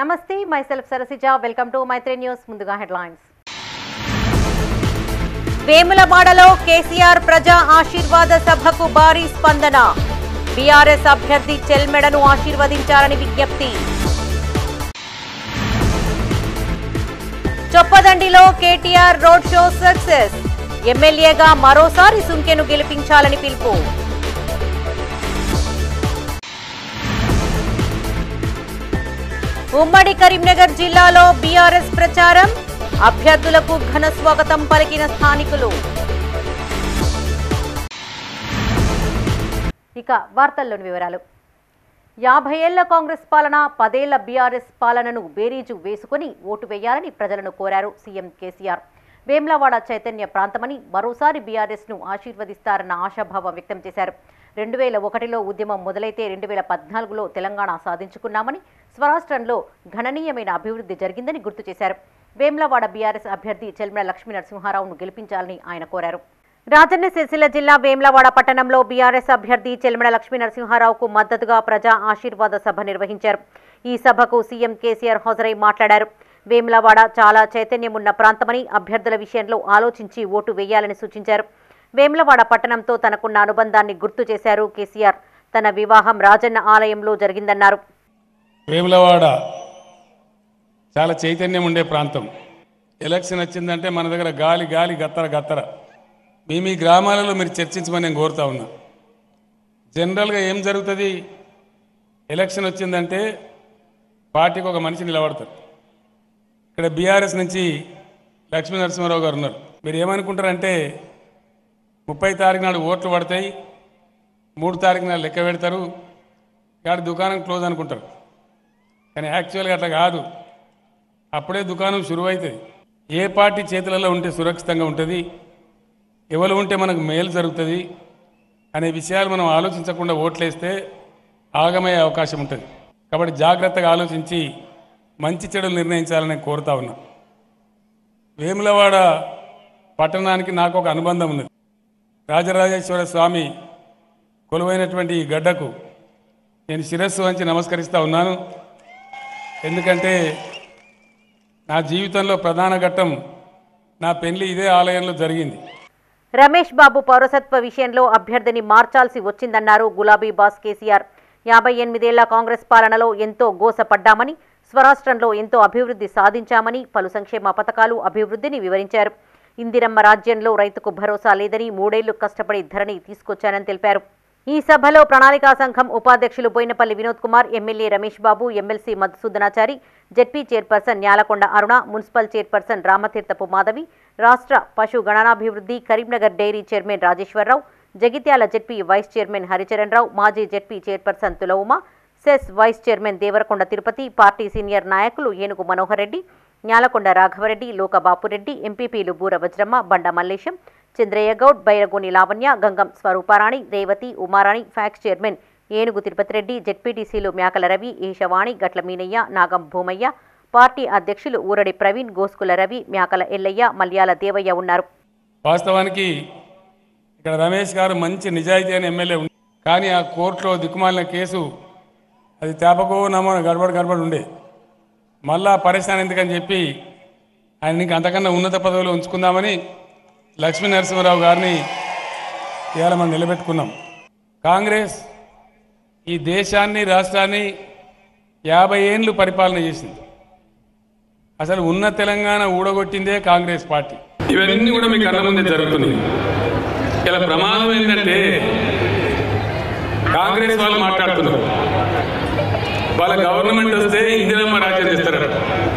నమస్తే myself Sarasija welcome to Maitri news ముందుగా headlines వేములవాడలో కేసీఆర్ ప్రజా ఆశీర్వాద సభకు భారీ స్పందన బీఆర్ఎస్ అభ్యర్థి చెల్మెడను ఆశీర్వదించాలని విజ్ఞప్తి చొప్పదండిలో కేటీఆర్ రోడ్ షో సక్సెస్ ఎమ్మెల్యేగా మరోసారి సుంకెను గెలిపించాలని పిలుపు ఉమ్మడి కరీంనగర్ జిల్లాలో బీఆర్ఎస్ ప్రచారం అభ్యర్థులకు ఘన స్వాగతం పలికిన స్థానికులు ఇక వార్తల్లోని వివరాలు యాభై ఏళ్ల కాంగ్రెస్ పాలన పదేళ్ల బీఆర్ఎస్ పాలనను బేరీజు వేసుకుని ఓటు వేయాలని ప్రజలను కోరారు సీఎం కేసీఆర్ వేమ్లవాడ చైతన్య ప్రాంతమని మరోసారి బీఆర్ఎస్ ను ఆశీర్వదిస్తారన్న ఆశాభావం వ్యక్తం చేశారు రెండు వేల ఒకటిలో ఉద్యమం మొదలైతే రెండు వేల పద్నాలుగులో తెలంగాణ సాధించుకున్నామని స్వరాష్ట్రంలో గణనీయమైన అభివృద్ధి జరిగిందని గుర్తు చేశారు వేమ్లవాడ బీఆర్ఎస్ అభ్యర్థి చెల్మల లక్ష్మీ నరసింహారావును గెలిపించాలని ఆయన కోరారు రాజన్న సిరిసిల్ల జిల్లా వేమ్లవాడ పట్టణంలో బీఆర్ఎస్ అభ్యర్థి చెల్మడ లక్ష్మీ నరసింహారావుకు మద్దతుగా ప్రజా ఆశీర్వాద సభ నిర్వహించారు ఈ సభకు సీఎం కేసీఆర్ హాజరై మాట్లాడారు వేమ్లవాడ చాలా చైతన్యమున్న ప్రాంతమని అభ్యర్థుల విషయంలో ఆలోచించి ఓటు వేయాలని సూచించారు వేమ్లవాడ పట్టణంతో తనకున్న అనుబంధాన్ని గుర్తు చేశారు కేసీఆర్ తన వివాహం రాజన్న ఆలయంలో జరిగిందన్నారు వేములవాడ చాలా చైతన్యం ఉండే ప్రాంతం ఎలక్షన్ వచ్చిందంటే మన దగ్గర గాలి గాలి గత్తర గత్తర మీ మీ గ్రామాలలో మీరు చర్చించమని నేను కోరుతా ఉన్నా జనరల్గా ఏం జరుగుతుంది ఎలక్షన్ వచ్చిందంటే పార్టీకి ఒక మనిషి నిలబడతారు ఇక్కడ బీఆర్ఎస్ నుంచి లక్ష్మీ నరసింహారావు గారు ఉన్నారు మీరు ఏమనుకుంటారంటే ముప్పై తారీఖు నాడు ఓట్లు పడతాయి మూడు తారీఖు నాడు లెక్క పెడతారు ఇక్కడ దుకాణం క్లోజ్ అనుకుంటారు కానీ యాక్చువల్గా అట్లా కాదు అప్పుడే దుకాణం శురువు అవుతుంది ఏ పార్టీ చేతులలో ఉంటే సురక్షితంగా ఉంటుంది ఎవరు ఉంటే మనకు మేలు జరుగుతుంది అనే విషయాలు మనం ఆలోచించకుండా ఓట్లేస్తే ఆగమయ్యే అవకాశం ఉంటుంది కాబట్టి జాగ్రత్తగా ఆలోచించి మంచి చెడులు నిర్ణయించాలని నేను కోరుతా ఉన్నా వేములవాడ పట్టణానికి నాకు ఒక అనుబంధం ఉన్నది రాజరాజేశ్వర స్వామి కొలువైనటువంటి ఈ గడ్డకు నేను శిరస్సు వంచి నమస్కరిస్తూ ఉన్నాను ఎందుకంటే నా జీవితంలో ప్రధాన ఘట్టం నా పెళ్లి ఇదే ఆలయంలో జరిగింది రమేష్ బాబు పౌరసత్వ విషయంలో అభ్యర్థిని మార్చాల్సి వచ్చిందన్నారు గులాబీ బాస్ కేసీఆర్ యాభై ఎనిమిదేళ్ల కాంగ్రెస్ పాలనలో ఎంతో గోసపడ్డామని స్వరాష్ట్రంలో ఎంతో అభివృద్ధి సాధించామని పలు సంక్షేమ పథకాలు అభివృద్ధిని వివరించారు ఇందిరమ్మ రాజ్యంలో రైతుకు భరోసా లేదని మూడేళ్లు కష్టపడి ధరణి తీసుకొచ్చానని తెలిపారు ఈ సభలో ప్రణాళికా సంఘం ఉపాధ్యక్షులు Boinapalli Vinod Kumar MLA Ramesh Babu MLC Madhusudanachari ZP chairperson Nyalakonda Aruna municipal chairperson Ramatirthapu Madhavi రాష్ట్ర పశు గణనాభివృద్ధి Karimnagar dairy chairman Rajeshwara Rao Jagtial ZP vice chairman Haricharan Rao మాజీ జెడ్పీ చైర్పర్సన్ తులవుమ cess vice chairman Devarakonda Tirupati party senior నాయకులు ఏనుగు మనోహర్ రెడ్డి న్యాలకొండ రాఘవరెడ్డి లోక బాపురెడ్డి ఎంపీపీలు బూర వజ్రమ్మ బండ మల్లేశం చంద్రయ్య గౌడ్ బైరగోని లావణ్య గంగం స్వరూపారాణి రేవతి ఉమారాణి ఫ్యాక్స్ చైర్మన్ ఏనుగు తిరుపతి రెడ్డి జెడ్పీటీసీలు మేకల రవి ఈశవాణి గట్ల మీనయ్య నాగం భూమయ్య పార్టీ అధ్యక్షులు ఊరడి ప్రవీణ్ గోస్కుల రవి మేకల ఎల్లయ్య మల్యాల దేవయ్య ఉన్నారు వాస్తవానికి ఇక్కడ రమేష్ గారు మంచి నిజాయితీ అని ఎమ్మెల్యే ఉంది కానీ ఆ కోర్టులో దిక్కుమాలిన కేసు అది తేపకో నమో గడబడి గడబడి ఉండే మళ్ళా పరిశ్రమ ఎందుకని చెప్పి ఆయన ఇంకా అంతకన్నా ఉన్నత పదవిలో ఉంచుకుందామని లక్ష్మీ నరసింహారావు గారిని ఇవాళ మనం నిలబెట్టుకున్నాం కాంగ్రెస్ ఈ దేశాన్ని రాష్ట్రాన్ని యాభై ఏండ్లు పరిపాలన చేసింది అసలు ఉన్న తెలంగాణ ఊడగొట్టిందే కాంగ్రెస్ పార్టీ ఇవన్నీ కూడా మీ కళ్ళ ముందే జరుగుతున్నాయి ఇలా ప్రమాదం ఏంటంటే కాంగ్రెస్ వాళ్ళు మాట్లాడుతున్నారు వాళ్ళ గవర్నమెంట్ వస్తే ఇందిరమ్మ రాజ్యం చేస్తారట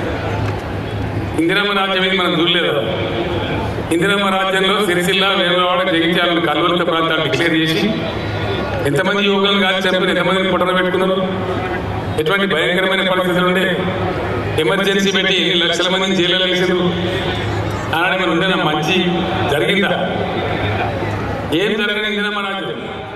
ఇందిరమ్మ రాజ్యం ఇది మనం చూడలేదు ఇందిరమ్మ రాజ్యంలో సిరిసిల్ల వేమవాడ జగిత్యాలను కల్వలిత ప్రాంతాలు డిక్లేర్ చేసి ఎంతమంది యువకులను కాదు చంపిన ఎంతమందిని పొట్టన పెట్టుకున్నారు ఎటువంటి భయంకరమైన పరిస్థితులు ఉండే ఎమర్జెన్సీ పెట్టి ఎన్ని లక్షల మందిని జైల్లో వేసారు ఆనాడు మన ఉండేనా మంచి జరిగిందా ఏం జరగని ఇందిరమ్మ రాజ్యం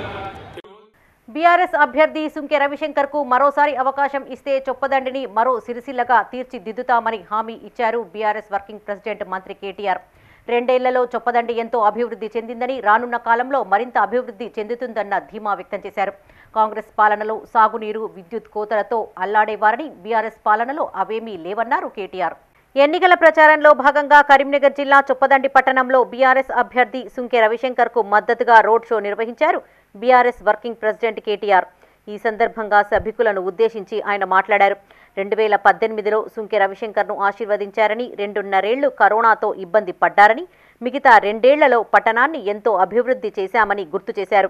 బీఆర్ఎస్ అభ్యర్థి సుంకె రవిశంకర్ కు మరోసారి అవకాశం ఇస్తే చొప్పదండిని మరో సిరిసిల్లగా తీర్చిదిద్దుతామని హామీ ఇచ్చారు బీఆర్ఎస్ వర్కింగ్ ప్రెసిడెంట్ మంత్రి కేటీఆర్ రెండేళ్లలో చొప్పదండి ఎంతో అభివృద్ధి చెందిందని రానున్న కాలంలో మరింత అభివృద్ధి చెందుతుందన్న ధీమా వ్యక్తం చేశారు కాంగ్రెస్ పాలనలో సాగునీరు విద్యుత్ కోతలతో అల్లాడేవారని బీఆర్ఎస్ పాలనలో అవేమీ లేవన్నారు కేటీఆర్ ఎన్నికల ప్రచారంలో భాగంగా కరీంనగర్ జిల్లా చొప్పదండి పట్టణంలో బీఆర్ఎస్ అభ్యర్థి సుంకె రవిశంకర్ కు మద్దతుగా రోడ్ షో నిర్వహించారు బీఆర్ఎస్ వర్కింగ్ ప్రెసిడెంట్ కేటీఆర్ ఈ సందర్భంగా సభికులను ఉద్దేశించి ఆయన మాట్లాడారు రెండు వేల పద్దెనిమిదిలో సుంకె రవిశంకర్ను ఆశీర్వదించారని రెండున్నరేళ్లు కరోనాతో ఇబ్బంది పడ్డారని మిగతా రెండేళ్లలో పట్టణాన్ని ఎంతో అభివృద్ధి చేశామని గుర్తు చేశారు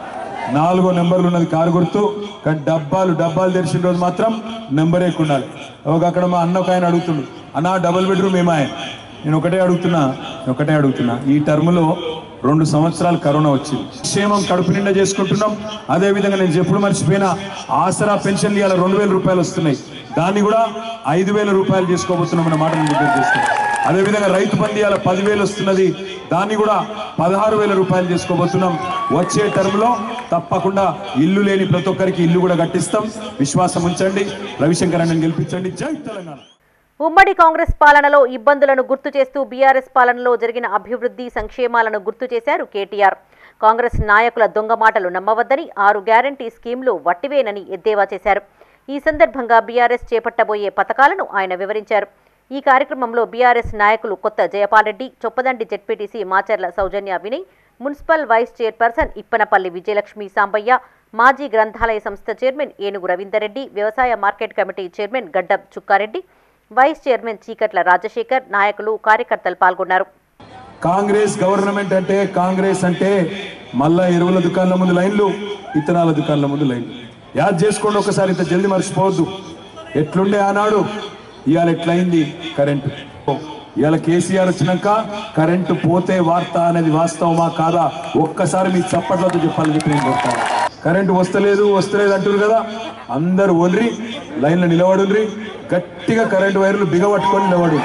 నాలుగో నెంబర్లు ఉన్నది కారు గుర్తు కానీ డబ్బాలు డబ్బాలు తెరిచిన రోజు మాత్రం నెంబర్ ఎక్కువ ఉండాలి ఒక అక్కడ మా అన్న ఒక ఆయన అడుగుతుండు అన్న డబుల్ బెడ్రూమ్ ఏమాయ నేను ఒకటే అడుగుతున్నా నేను ఒకటే అడుగుతున్నా ఈ టర్ములో రెండు సంవత్సరాలు కరోనా వచ్చింది క్షేమం కడుపు నిండా చేసుకుంటున్నాం అదే విధంగా నేను ఎప్పుడు మర్చిపోయినా ఆసరా పెన్షన్లు ఇవాళ రెండు వేల రూపాయలు వస్తున్నాయి దాన్ని కూడా ఐదు వేల రూపాయలు చేసుకోబోతున్నాం అన్న మాట నేను దగ్గర చేస్తాను అదేవిధంగా రైతు బంధు ఇవాళ పదివేలు వస్తున్నది దాన్ని కూడా పదహారు వేల రూపాయలు చేసుకోబోతున్నాం వచ్చే టర్మ్లో తప్పకుండా ఇల్లు లేని ప్రతి ఒక్కరికి ఇల్లు కూడా కట్టిస్తాం విశ్వాసం ఉంచండి రవిశంకర్ అన్నని గెలిపించండి జై తెలంగాణ ఉమ్మడి కాంగ్రెస్ పాలనలో ఇబ్బందులను గుర్తు చేస్తూ బీఆర్ఎస్ పాలనలో జరిగిన అభివృద్ధి సంక్షేమాలను గుర్తు చేశారు కేటీఆర్ కాంగ్రెస్ నాయకుల దొంగ మాటలు నమ్మవద్దని ఆరు గ్యారంటీ స్కీమ్లు వట్టివేనని ఎద్దేవా చేశారు ఈ సందర్భంగా బీఆర్ఎస్ చేపట్టబోయే పథకాలను ఆయన వివరించారు ఈ కార్యక్రమంలో బీఆర్ఎస్ నాయకులు Kotha Jayapal Reddy Choppadandi ZPTC Macharla Soujanya Vinay municipal vice chairperson Ippanapalli Vijayalakshmi Sambaiah మాజీ గ్రంథాలయ సంస్థ చైర్మన్ ఏనుగు రవీందర్ రెడ్డి వ్యవసాయ market committee chairman Gaddam Chukkareddy vice chairman Cheekatla Rajashekar నాయకులు కార్యకర్తలు పాల్గొన్నారు కాంగ్రెస్ గవర్నమెంట్ అంటే కాంగ్రెస్ అంటే మళ్ళా ఎరువుల దుకాణాల ముందు లైన్లు ఇత్తనాల దుకాణాల ముందు లైన్లు యాద్ చేసుకోండి ఒకసారి ఇంత జల్ది మర్చిపోవద్దు ఎట్లుండే ఆనాడు ఇవాళ ఎట్లయింది కరెంటు ఇవాళ కేసీఆర్ వచ్చినాక కరెంటు పోతే వార్త అనేది వాస్తవమా కాదా ఒక్కసారి మీ చప్పట్లతో చెప్పాలని చెప్పి నేను కోరుతాను కరెంటు వస్తలేదు వస్తలేదు అంటారు కదా అందరు ఒర్రి లైన్లో నిలబడుండ్రి గట్టిగా కరెంటు వైర్లు బిగబట్టుకొని నిలబడు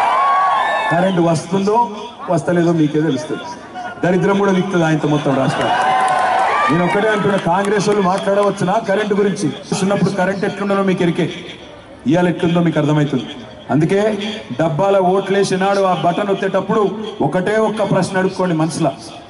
కరెంటు వస్తుందో వస్తలేదో మీకే తెలుస్తుంది దరిద్రం కూడా దిక్తుంది ఆయనతో మొత్తం రాష్ట్రం నేను ఒక్కడే అంటున్నా కాంగ్రెస్ వాళ్ళు మాట్లాడవచ్చునా కరెంటు గురించి చూసినప్పుడు కరెంట్ ఎట్లుండాలో మీకు ఎరికే ఇవాళ ఎట్లుందో మీకు అర్థమవుతుంది అందుకే డబ్బాల ఓట్లేసి నాడు ఆ బటన్ వచ్చేటప్పుడు ఒకటే ఒక్క ప్రశ్న అడుక్కోండి మనసులో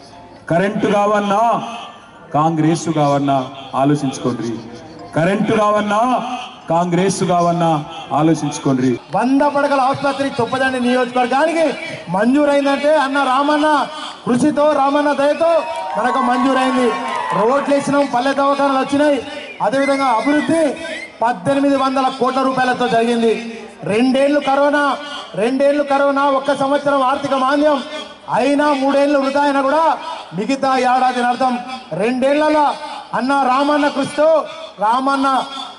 కరెంటు కావన్నా కాంగ్రెస్ కావన్నా ఆలోచించుకోండి కరెంటు కావన్నా కాంగ్రెస్ కావన్నా ఆలోచించుకోండి వంద పడకల ఆసుపత్రి చొప్పదండి నియోజకవర్గానికి మంజూరైందంటే అన్న రామన్న కృషితో రామన్న దయతో మనకు మంజూరైంది రోడ్లు వేసినాం పల్లె దవాఖానాలు వచ్చినాయి అదేవిధంగా అభివృద్ధి పద్దెనిమిది వందల కోట్ల రూపాయలతో జరిగింది రెండేళ్లు కరోనా రెండేళ్లు కరోనా ఒక్క సంవత్సరం ఆర్థిక మాంద్యం అయినా మూడేళ్లు వృధా అయినా కూడా మిగతా ఏడాది అర్థం రెండేళ్లలో అన్న రామన్న కృషితో రామన్న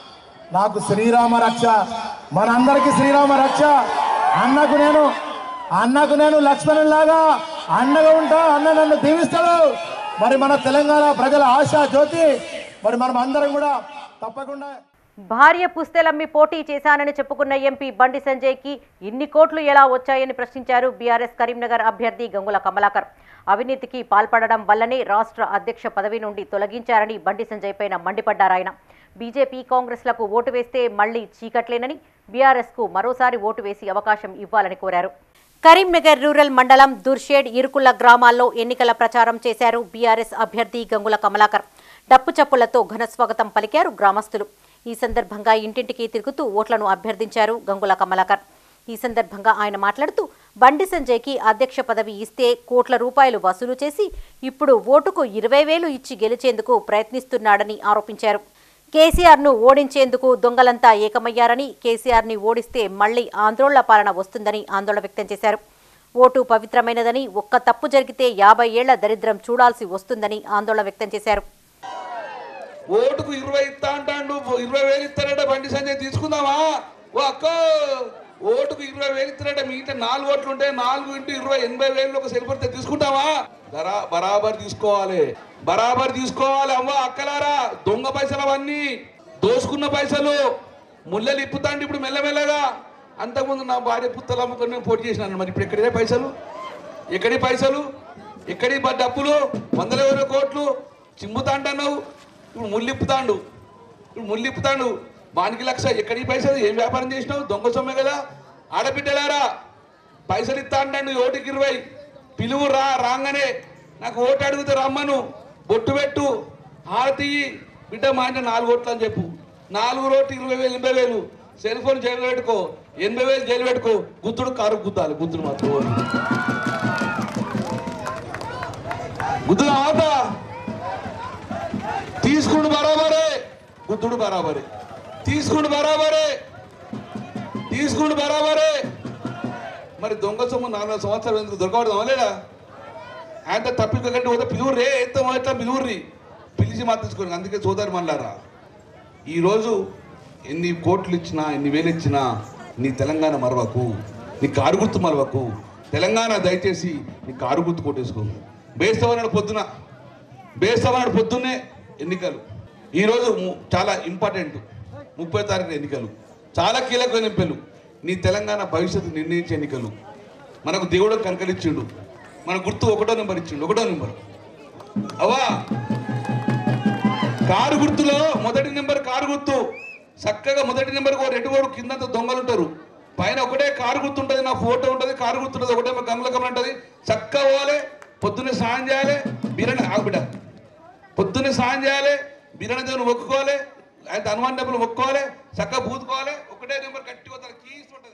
నాకు శ్రీరామ రక్ష మనందరికి శ్రీరామ రక్ష అన్నకు నేను అన్నకు నేను లక్ష్మణులాగా అండగా ఉంటా అన్న నన్ను దీవిస్తాడు మరి మన తెలంగాణ ప్రజల ఆశ జ్యోతి మరి మనం అందరం కూడా తప్పకుండా భార్య పుస్తెలమ్మి పోటీ చేశానని చెప్పుకున్న ఎంపీ బండి సంజయ్కి ఇన్ని కోట్లు ఎలా వచ్చాయని ప్రశ్నించారు బీఆర్ఎస్ కరీంనగర్ అభ్యర్థి గంగుల కమలాకర్ అవినీతికి పాల్పడడం వల్లనే రాష్ట్ర అధ్యక్ష పదవి నుండి తొలగించారని బండి సంజయ్ పైన మండిపడ్డారాయన బీజేపీ కాంగ్రెస్లకు ఓటు వేస్తే మళ్లీ చీకట్లేనని బీఆర్ఎస్కు మరోసారి ఓటు వేసి అవకాశం ఇవ్వాలని కోరారు కరీంనగర్ రూరల్ మండలం దుర్షేడ్ ఇరుకుల గ్రామాల్లో ఎన్నికల ప్రచారం చేశారు బీఆర్ఎస్ అభ్యర్థి గంగుల కమలాకర్ డప్పు చప్పులతో ఘనస్వాగతం పలికారు గ్రామస్తులు ఈ సందర్భంగా ఇంటింటికి తిరుగుతూ ఓట్లను అభ్యర్థించారు గంగుల కమలాకర్ ఈ సందర్భంగా ఆయన మాట్లాడుతూ బండి సంజయ్కి అధ్యక్ష పదవి ఇస్తే కోట్ల రూపాయలు వసూలు చేసి ఇప్పుడు ఓటుకు ఇరవై వేలు ఇచ్చి గెలిచేందుకు ప్రయత్నిస్తున్నాడని ఆరోపించారు కేసీఆర్ను ఓడించేందుకు దొంగలంతా ఏకమయ్యారని కేసీఆర్ని ఓడిస్తే మళ్లీ ఆందోళన పాలన వస్తుందని ఆందోళన వ్యక్తం చేశారు ఓటు పవిత్రమైనదని ఒక్క తప్పు జరిగితే యాభై ఏళ్ల దరిద్రం చూడాల్సి వస్తుందని ఆందోళన వ్యక్తం చేశారు ఓటుకు ఇరవై ఇస్తా అంటాడు ఇరవై వేలు ఇస్తారట బండి సంజయ్ తీసుకుందామా ఓ అక్క ఓటుకు ఇరవై వేలు ఇస్తారట మీ ఇంట్లో నాలుగు ఓట్లు ఉంటే నాలుగు ఇంటూ ఇరవై ఎనభై వేలు ఒక సరిపడితే తీసుకుంటావా బరా బరాబర్ తీసుకోవాలి బరాబర్ తీసుకోవాలి అవ్వ అక్కలారా దొంగ పైసలు అవన్నీ దోసుకున్న పైసలు ముళ్ళలు ఇప్పుతాండి ఇప్పుడు మెల్లమెల్లగా అంతకుముందు నా భార్య పుత్తలు అమ్ముకొని నేను పోటీ చేసినాను మరి ఇప్పుడు ఎక్కడే పైసలు ఎక్కడి పైసలు ఎక్కడి బ- డబ్బులు వందల వేల కోట్లు చిమ్ముతా అంటున్నావు ఇప్పుడు ముల్లిప్పుతాండు ఇప్పుడు ముల్లిప్పుతాండు వానికి లక్ష ఎక్కడి పైసలు ఏం వ్యాపారం చేసినావు దొంగ సొమ్మే కదా ఆడబిడ్డలారా పైసలు ఇస్తా అంటాడు ఓటుకి ఇరవై పిలువు రా రాగానే నాకు ఓటు అడిగితే రమ్మను బొట్టు పెట్టు హారతి ఇయ్యి, బిడ్డ మా ఇంట్లో నాలుగు ఓట్లు అని చెప్పు నాలుగు రోట్లు ఇరవై వేలు ఎనభై వేలు సెల్ ఫోన్ జైలు పెట్టుకో ఎనభై వేలు జైలు పెట్టుకో గుద్దుడు కారు గుద్దాలి గుద్దుడు మాత్రం గుద్దుడు ఆట తీసుకుండు బరాబరే గుద్దుడు బరాబరే తీసుకుండు బరాబరే తీసుకుండు బరాబరే మరి దొంగ సొమ్ము నాలుగు సంవత్సరాలు ఎందుకు దొరకబడదామా లేదా ఆయన తప్పించకంటే పోతే పిలువురే ఎంత ఎట్లా పిలువుర్రి పిలిచి మాత్రించుకోండి అందుకే సోదరు మళ్ళారా ఈరోజు ఎన్ని కోట్లు ఇచ్చినా ఎన్ని వేలు ఇచ్చినా నీ తెలంగాణ మరవకు నీ కారు గుర్తు మరవకు తెలంగాణ దయచేసి నీ కారు గుర్తు కొట్టేసుకో బేస్తవనాడు పొద్దున బేస్తవనాడు పొద్దున్నే ఎన్నికలు ఈరోజు ము- చాలా ఇంపార్టెంట్ ముప్పై తారీఖు ఎన్నికలు చాలా కీలకమైన ఎన్నికలు నీ తెలంగాణ భవిష్యత్తు నిర్ణయించే ఎన్నికలు మనకు దేవుడు కనకలిచ్చిండు మన గుర్తు ఒకటో నెంబర్ ఇచ్చిండు ఒకటో నెంబర్ అవా కారు గుర్తులో మొదటి నెంబర్ కారు గుర్తు చక్కగా మొదటి నెంబర్ రెండు ఓడు కింద దొంగలు ఉంటారు పైన ఒకటే కారు గుర్తు ఉంటుంది నా ఫోటో ఉంటుంది కారు గుర్తు ఉంటుంది ఒకటే గమల గమల ఉంటుంది చక్కగా పోవాలి పొద్దున్నే స్నానం చేయాలి బిర్యానీ ఆగుబిడ్డ పొద్దున్నే స్నానం చేయాలి బిర్యానీ దేవుని మొక్కుకోవాలి అయితే హనుమాన్ డబ్బులు మొక్కుకోవాలి చక్కగా పూతుకోవాలి ఒకటే నెంబర్ గట్టిగా తన కీస్ ఉంటుంది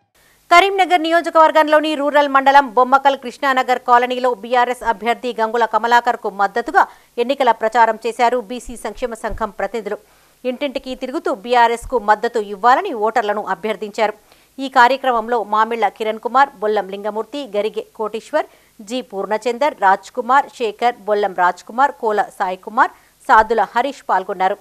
కరీంనగర్ నియోజకవర్గంలోని రూరల్ మండలం బొమ్మకల్ కృష్ణానగర్ కాలనీలో బీఆర్ఎస్ అభ్యర్థి గంగుల కమలాకర్ కు మద్దతుగా ఎన్నికల ప్రచారం చేశారు బీసీ సంక్షేమ సంఘం ప్రతినిధులు ఇంటింటికి తిరుగుతూ బీఆర్ఎస్ కు మద్దతు ఇవ్వాలని ఓటర్లను అభ్యర్థించారు ఈ కార్యక్రమంలో మామిళ్ల కిరణ్ కుమార్ బొల్లం లింగమూర్తి గరిగె కోటేశ్వర్ జి పూర్ణచందర్ రాజ్ కుమార్ శేఖర్ బొల్లం రాజ్ కుమార్ కోల సాయి కుమార్ సాదుల హరీష్ పాల్గొన్నారు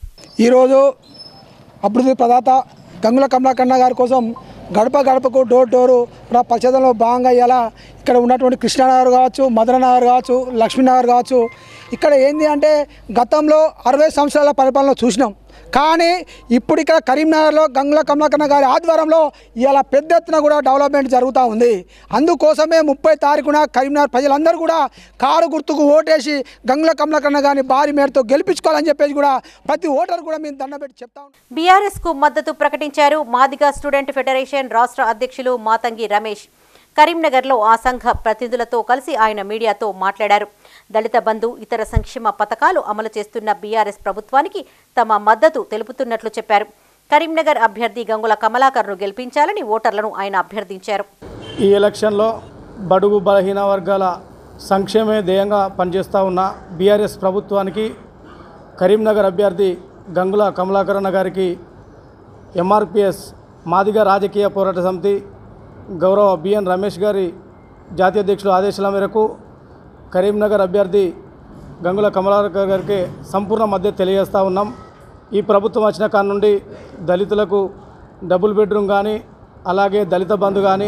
ఈరోజు అభివృద్ధి ప్రదాత గంగుల కమలాకన్న గారి కోసం గడప గడపకు డోర్ డోరు మన పక్షదంలో భాగంగా ఇలా ఇక్కడ ఉన్నటువంటి కృష్ణానగర్ కావచ్చు మదననగర్ కావచ్చు లక్ష్మీనగర్ కావచ్చు ఇక్కడ ఏంది అంటే గతంలో అరవై సంవత్సరాల పరిపాలన చూసినాం కానీ ఇప్పుడు ఇక్కడ కరీంనగర్లో గంగుల కమలాకన్న గారి ఆధ్వర్యంలో ఇలా పెద్ద ఎత్తున కూడా డెవలప్మెంట్ జరుగుతూ ఉంది అందుకోసమే ముప్పై తారీఖున కరీంనగర్ ప్రజలందరూ కూడా కారు గుర్తుకు ఓటేసి గంగుల కమలాకన్న గారిని భారీ మేరతో గెలిపించుకోవాలని చెప్పేసి కూడా ప్రతి ఓటర్ కూడా మేము దండం పెట్టి చెప్తా ఉన్నాం బీఆర్ఎస్ కు మద్దతు ప్రకటించారు మాదిగ స్టూడెంట్ ఫెడరేషన్ రాష్ట్ర అధ్యక్షులు మాతంగి రమేష్ కరీంనగర్లో ఆ సంఘ ప్రతినిధులతో కలిసి ఆయన మీడియాతో మాట్లాడారు దళిత బంధు ఇతర సంక్షేమ పథకాలు అమలు చేస్తున్న బీఆర్ఎస్ ప్రభుత్వానికి తమ మద్దతు తెలుపుతున్నట్లు చెప్పారు కరీంనగర్ అభ్యర్థి గంగుల కమలాకర్ను గెలిపించాలని ఓటర్లను ఆయన అభ్యర్థించారు ఈ ఎలక్షన్లో బడుగు బలహీన వర్గాల సంక్షేమే ధ్యేయంగా పనిచేస్తూ ఉన్న బీఆర్ఎస్ ప్రభుత్వానికి కరీంనగర్ అభ్యర్థి గంగుల కమలాకరణ గారికి ఎంఆర్పిఎస్ మాదిగ రాజకీయ పోరాట సమితి గౌరవ బిఎన్ రమేష్ గారి జాతీయ అధ్యక్షుల ఆదేశాల మేరకు కరీంనగర్ అభ్యర్థి గంగుల కమలాకర్ గారికి సంపూర్ణ మద్దతు తెలియజేస్తూ ఉన్నాం ఈ ప్రభుత్వం వచ్చిన కాడ నుండి దళితులకు డబుల్ బెడ్రూమ్ కానీ అలాగే దళిత బంధు కానీ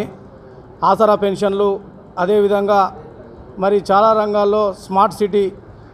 ఆసరా పెన్షన్లు అదేవిధంగా మరి చాలా రంగాల్లో స్మార్ట్ సిటీ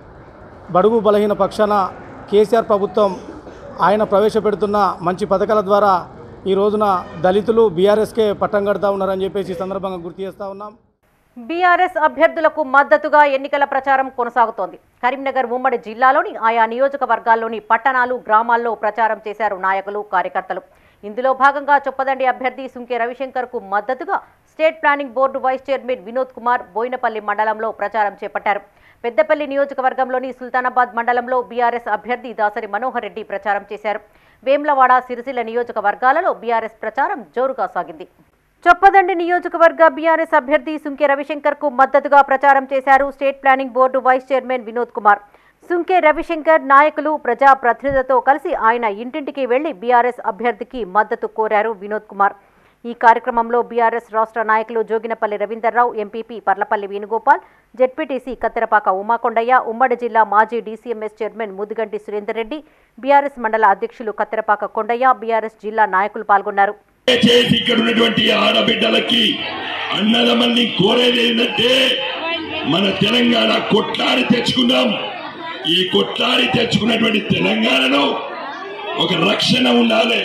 బడుగు బలహీన పక్షాన కేసీఆర్ ప్రభుత్వం ఆయన ప్రవేశపెడుతున్న మంచి పథకాల ద్వారా ఈ రోజున దళితులు బీఆర్ఎస్కే పట్టం కడతా ఉన్నారని చెప్పేసి ఈ సందర్భంగా గుర్తు చేస్తూ ఉన్నాం బీఆర్ఎస్ అభ్యర్థులకు మద్దతుగా ఎన్నికల ప్రచారం కొనసాగుతోంది కరీంనగర్ ఉమ్మడి జిల్లాలోని ఆయా నియోజకవర్గాల్లోని పట్టణాలు గ్రామాల్లో ప్రచారం చేశారు నాయకులు కార్యకర్తలు ఇందులో భాగంగా చొప్పదండి అభ్యర్థి సుంకే రవిశంకర్ కు మద్దతుగా state planning board vice chairman Vinod Kumar Boinapalli మండలంలో ప్రచారం చేపట్టారు పెద్దపల్లి నియోజకవర్గంలోని సుల్తానాబాద్ మండలంలో బీఆర్ఎస్ అభ్యర్థి దాసరి మనోహర్ రెడ్డి ప్రచారం చేశారు వేమ్లవాడ సిరిసిల్ల నియోజకవర్గాలలో బీఆర్ఎస్ ప్రచారం జోరుగా సాగింది చొప్పదండి నియోజకవర్గ బీఆర్ఎస్ అభ్యర్థి సుంకే రవిశంకర్ కు మద్దతుగా ప్రచారం చేశారు state planning board vice chairman Vinod Kumar Sunke Ravishankar నాయకులు ప్రజా ప్రతినిధులతో కలిసి ఆయన ఇంటింటికి వెళ్లి బీఆర్ఎస్ అభ్యర్థికి మద్దతు కోరారు వినోద్ కుమార్ ఈ కార్యక్రమంలో బీఆర్ఎస్ రాష్ట్ర నాయకులు జోగినపల్లి రవీందర్రావు ఎంపీపీ పర్లపల్లి వేణుగోపాల్ జెడ్పీటీసీ కత్తెరపాక ఉమాకొండయ్య ఉమ్మడి జిల్లా మాజీ DCMS chairman Mudiganti Surender Reddy BRS మండల అధ్యక్షులు కత్తెరపాక కొండయ్య బీఆర్ఎస్ జిల్లా నాయకులు పాల్గొన్నారు చేసి ఇక్కడ ఉన్నటువంటి ఆడబిడ్డలకి అన్నదమ్మల్ని కోరేది ఏంటంటే మన తెలంగాణ కొట్లాడి తెచ్చుకున్నాం ఈ కొట్లాడి తెచ్చుకున్నటువంటి తెలంగాణను ఒక రక్షణ ఉండాలి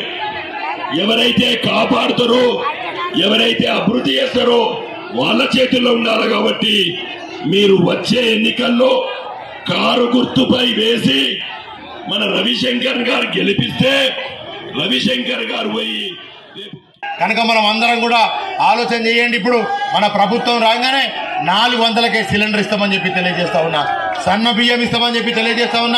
ఎవరైతే కాపాడుతారో ఎవరైతే అభివృద్ధి చేస్తారో వాళ్ళ చేతుల్లో ఉండాలి కాబట్టి మీరు వచ్చే ఎన్నికల్లో కారు గుర్తుపై వేసి మన రవిశంకర్ గారు గెలిపిస్తే రవిశంకర్ గారు పోయి రేపు కనుక మనం అందరం కూడా ఆలోచన చేయండి ఇప్పుడు మన ప్రభుత్వం రాగానే నాలుగు వందలకే సిలిండర్ ఇస్తామని చెప్పి తెలియజేస్తా ఉన్నా సన్న బియ్యం ఇస్తామని చెప్పి తెలియజేస్తా ఉన్నా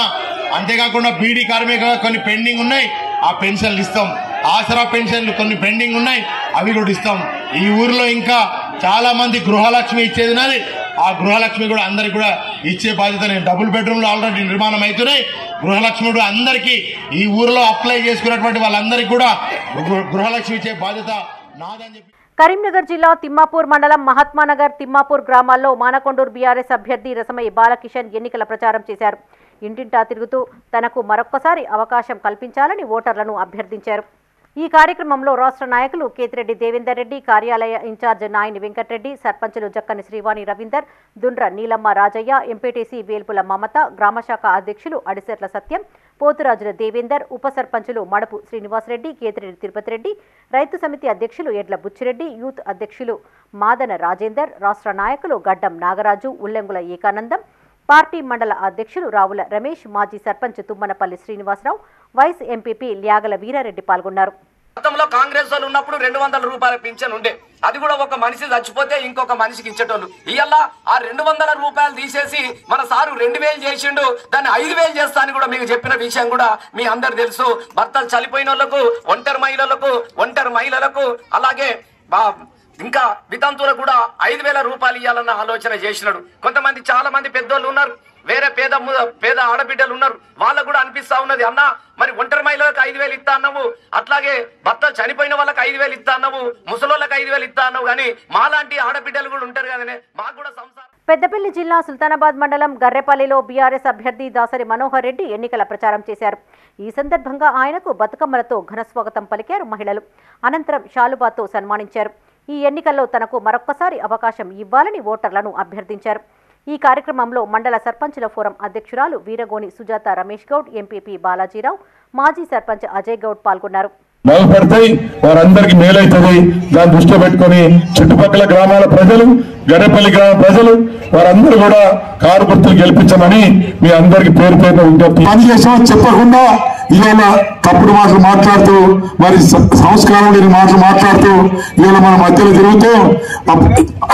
అంతేకాకుండా బీడీ కార్మిక కొన్ని పెండింగ్ ఉన్నాయి ఆ పెన్షన్లు ఇస్తాం ఆసరా పెన్షన్లు కొన్ని పెండింగ్ ఉన్నాయి అవి కూడా ఇస్తాం ఈ ఊర్లో ఇంకా చాలా మంది గృహలక్ష్మి ఇచ్చేది ఉన్నది ఆ గృహలక్ష్మి కూడా అందరికి కూడా ఇచ్చే బాధ్యత నేను డబుల్ బెడ్రూమ్ లో ఆల్రెడీ నిర్మాణం అవుతున్నాయి గృహలక్ష్మి కూడా అందరికీ ఈ ఊర్లో అప్లై చేసుకున్నటువంటి వాళ్ళందరికీ కూడా గృ- గృహలక్ష్మి ఇచ్చే బాధ్యత నాదని చెప్పి కరీంనగర్ జిల్లా తిమ్మాపూర్ మండలం మహాత్మానగర్ తిమ్మాపూర్ గ్రామాల్లో మానకొండూరు బీఆర్ఎస్ అభ్యర్థి రసమయ్య బాలకిషన్ ఎన్నికల ప్రచారం చేశారు ఇంటింటా తిరుగుతూ తనకు మరొక్కసారి అవకాశం కల్పించాలని ఓటర్లను అభ్యర్థించారు ఈ కార్యక్రమంలో రాష్ట్ర నాయకులు కేతిరెడ్డి దేవేందర్ రెడ్డి కార్యాలయ ఇన్ఛార్జ్ నాయని వెంకటరెడ్డి సర్పంచులు జక్కని శ్రీవాణి రవీందర్ దుండ్ర నీలమ్మ రాజయ్య ఎంపీటీసీ వేల్పుల మమత గ్రామశాఖ అధ్యక్షులు అడిసెట్ల సత్యం పోతురాజుల దేవేందర్ ఉప సర్పంచులు మడపు శ్రీనివాసరెడ్డి కేతిరెడ్డి తిరుపతి రెడ్డి రైతు సమితి అధ్యక్షులు ఎడ్ల బుచ్చిరెడ్డి యూత్ అధ్యక్షులు మాదన రాజేందర్ రాష్ట్ర నాయకులు గడ్డం నాగరాజు ఉల్లెంగుల ఏకానందం పార్టీ మండల అధ్యక్షులు రావుల రమేష్ మాజీ సర్పంచ్ తుమ్మనపల్లి శ్రీనివాసరావు వైస్ ఎంపీపీ ల్యాగల వీరారెడ్డి పాల్గొన్నారు గతంలో కాంగ్రెస్ వాళ్ళు ఉన్నప్పుడు రెండు వందల రూపాయల పింఛన్ ఉండే అది కూడా ఒక మనిషి చచ్చిపోతే ఇంకొక మనిషికి ఇచ్చేటోళ్ళు ఇవాళ ఆ రెండు వందల రూపాయలు తీసేసి మన సారు రెండు వేలు చేసిండు దాన్ని ఐదు వేలు చేస్తా అని కూడా మీకు చెప్పిన విషయం కూడా మీ అందరు తెలుసు భర్తలు చనిపోయిన వాళ్ళకు ఒంటరి మహిళలకు ఒంటరి మహిళలకు అలాగే బా- ఇంకా వితంతువులకు కూడా ఐదు వేల రూపాయలు ఇవ్వాలన్న ఆలోచన చేసినాడు కొంతమంది చాలా మంది పెద్దోళ్ళు ఉన్నారు వేరే పేద ము- పేద ఆడబిడ్డలు ఉన్నారు వాళ్ళకు కూడా అనిపిస్తా ఉన్నది అన్న మరి ఒంటరి మహిళలకు ఐదు వేలు ఇస్తా అన్నావు అట్లాగే భర్త చనిపోయిన వాళ్ళకి ఐదు వేలు ఇస్తా అన్నావు ముసలోళ్ళకి ఐదు వేలు ఇస్తా అన్నావు కానీ మాలాంటి ఆడబిడ్డలు కూడా ఉంటారు కదనే మాకు కూడా సంసారం పెద్దపల్లి జిల్లా సుల్తానాబాద్ మండలం గర్రెపల్లిలో బీఆర్ఎస్ అభ్యర్థి దాసరి మనోహర్ రెడ్డి ఎన్నికల ప్రచారం చేశారు ఈ సందర్భంగా ఆయనకు బతుకమ్మలతో ఘనస్వాగతం పలికారు మహిళలు అనంతరం షాలుబాతో సన్మానించారు ఈ ఎన్నికల్లో తనకు మరొక్కసారి అవకాశం ఇవ్వాలని ఓటర్లను అభ్యర్థించారు ఈ కార్యక్రమంలో మండల సర్పంచుల ఫోరం అధ్యక్షురాలు వీరగోని సుజాత రమేష్ గౌడ్ ఎంపీపీ బాలాజీరావు మాజీ సర్పంచ్ అజయ్ గౌడ్ పాల్గొన్నారు బాగుపడతాయి వారందరికి మేలైతుంది దాన్ని దృష్టిలో పెట్టుకొని చుట్టుపక్కల గ్రామాల ప్రజలు గడపల్లి గ్రామ ప్రజలు వారందరూ కూడా కారు గుర్తులు గెలిపించమని మీ అందరికి పేరు పేరున విజ్ఞప్తి పని చేసామని చెప్పకుండా ఇవాళ తప్పుడు మాటలు మాట్లాడుతూ మరి స- సంస్కారం లేని మాటలు మాట్లాడుతూ ఇవాళ మన మధ్యలో తిరుగుతూ అప్-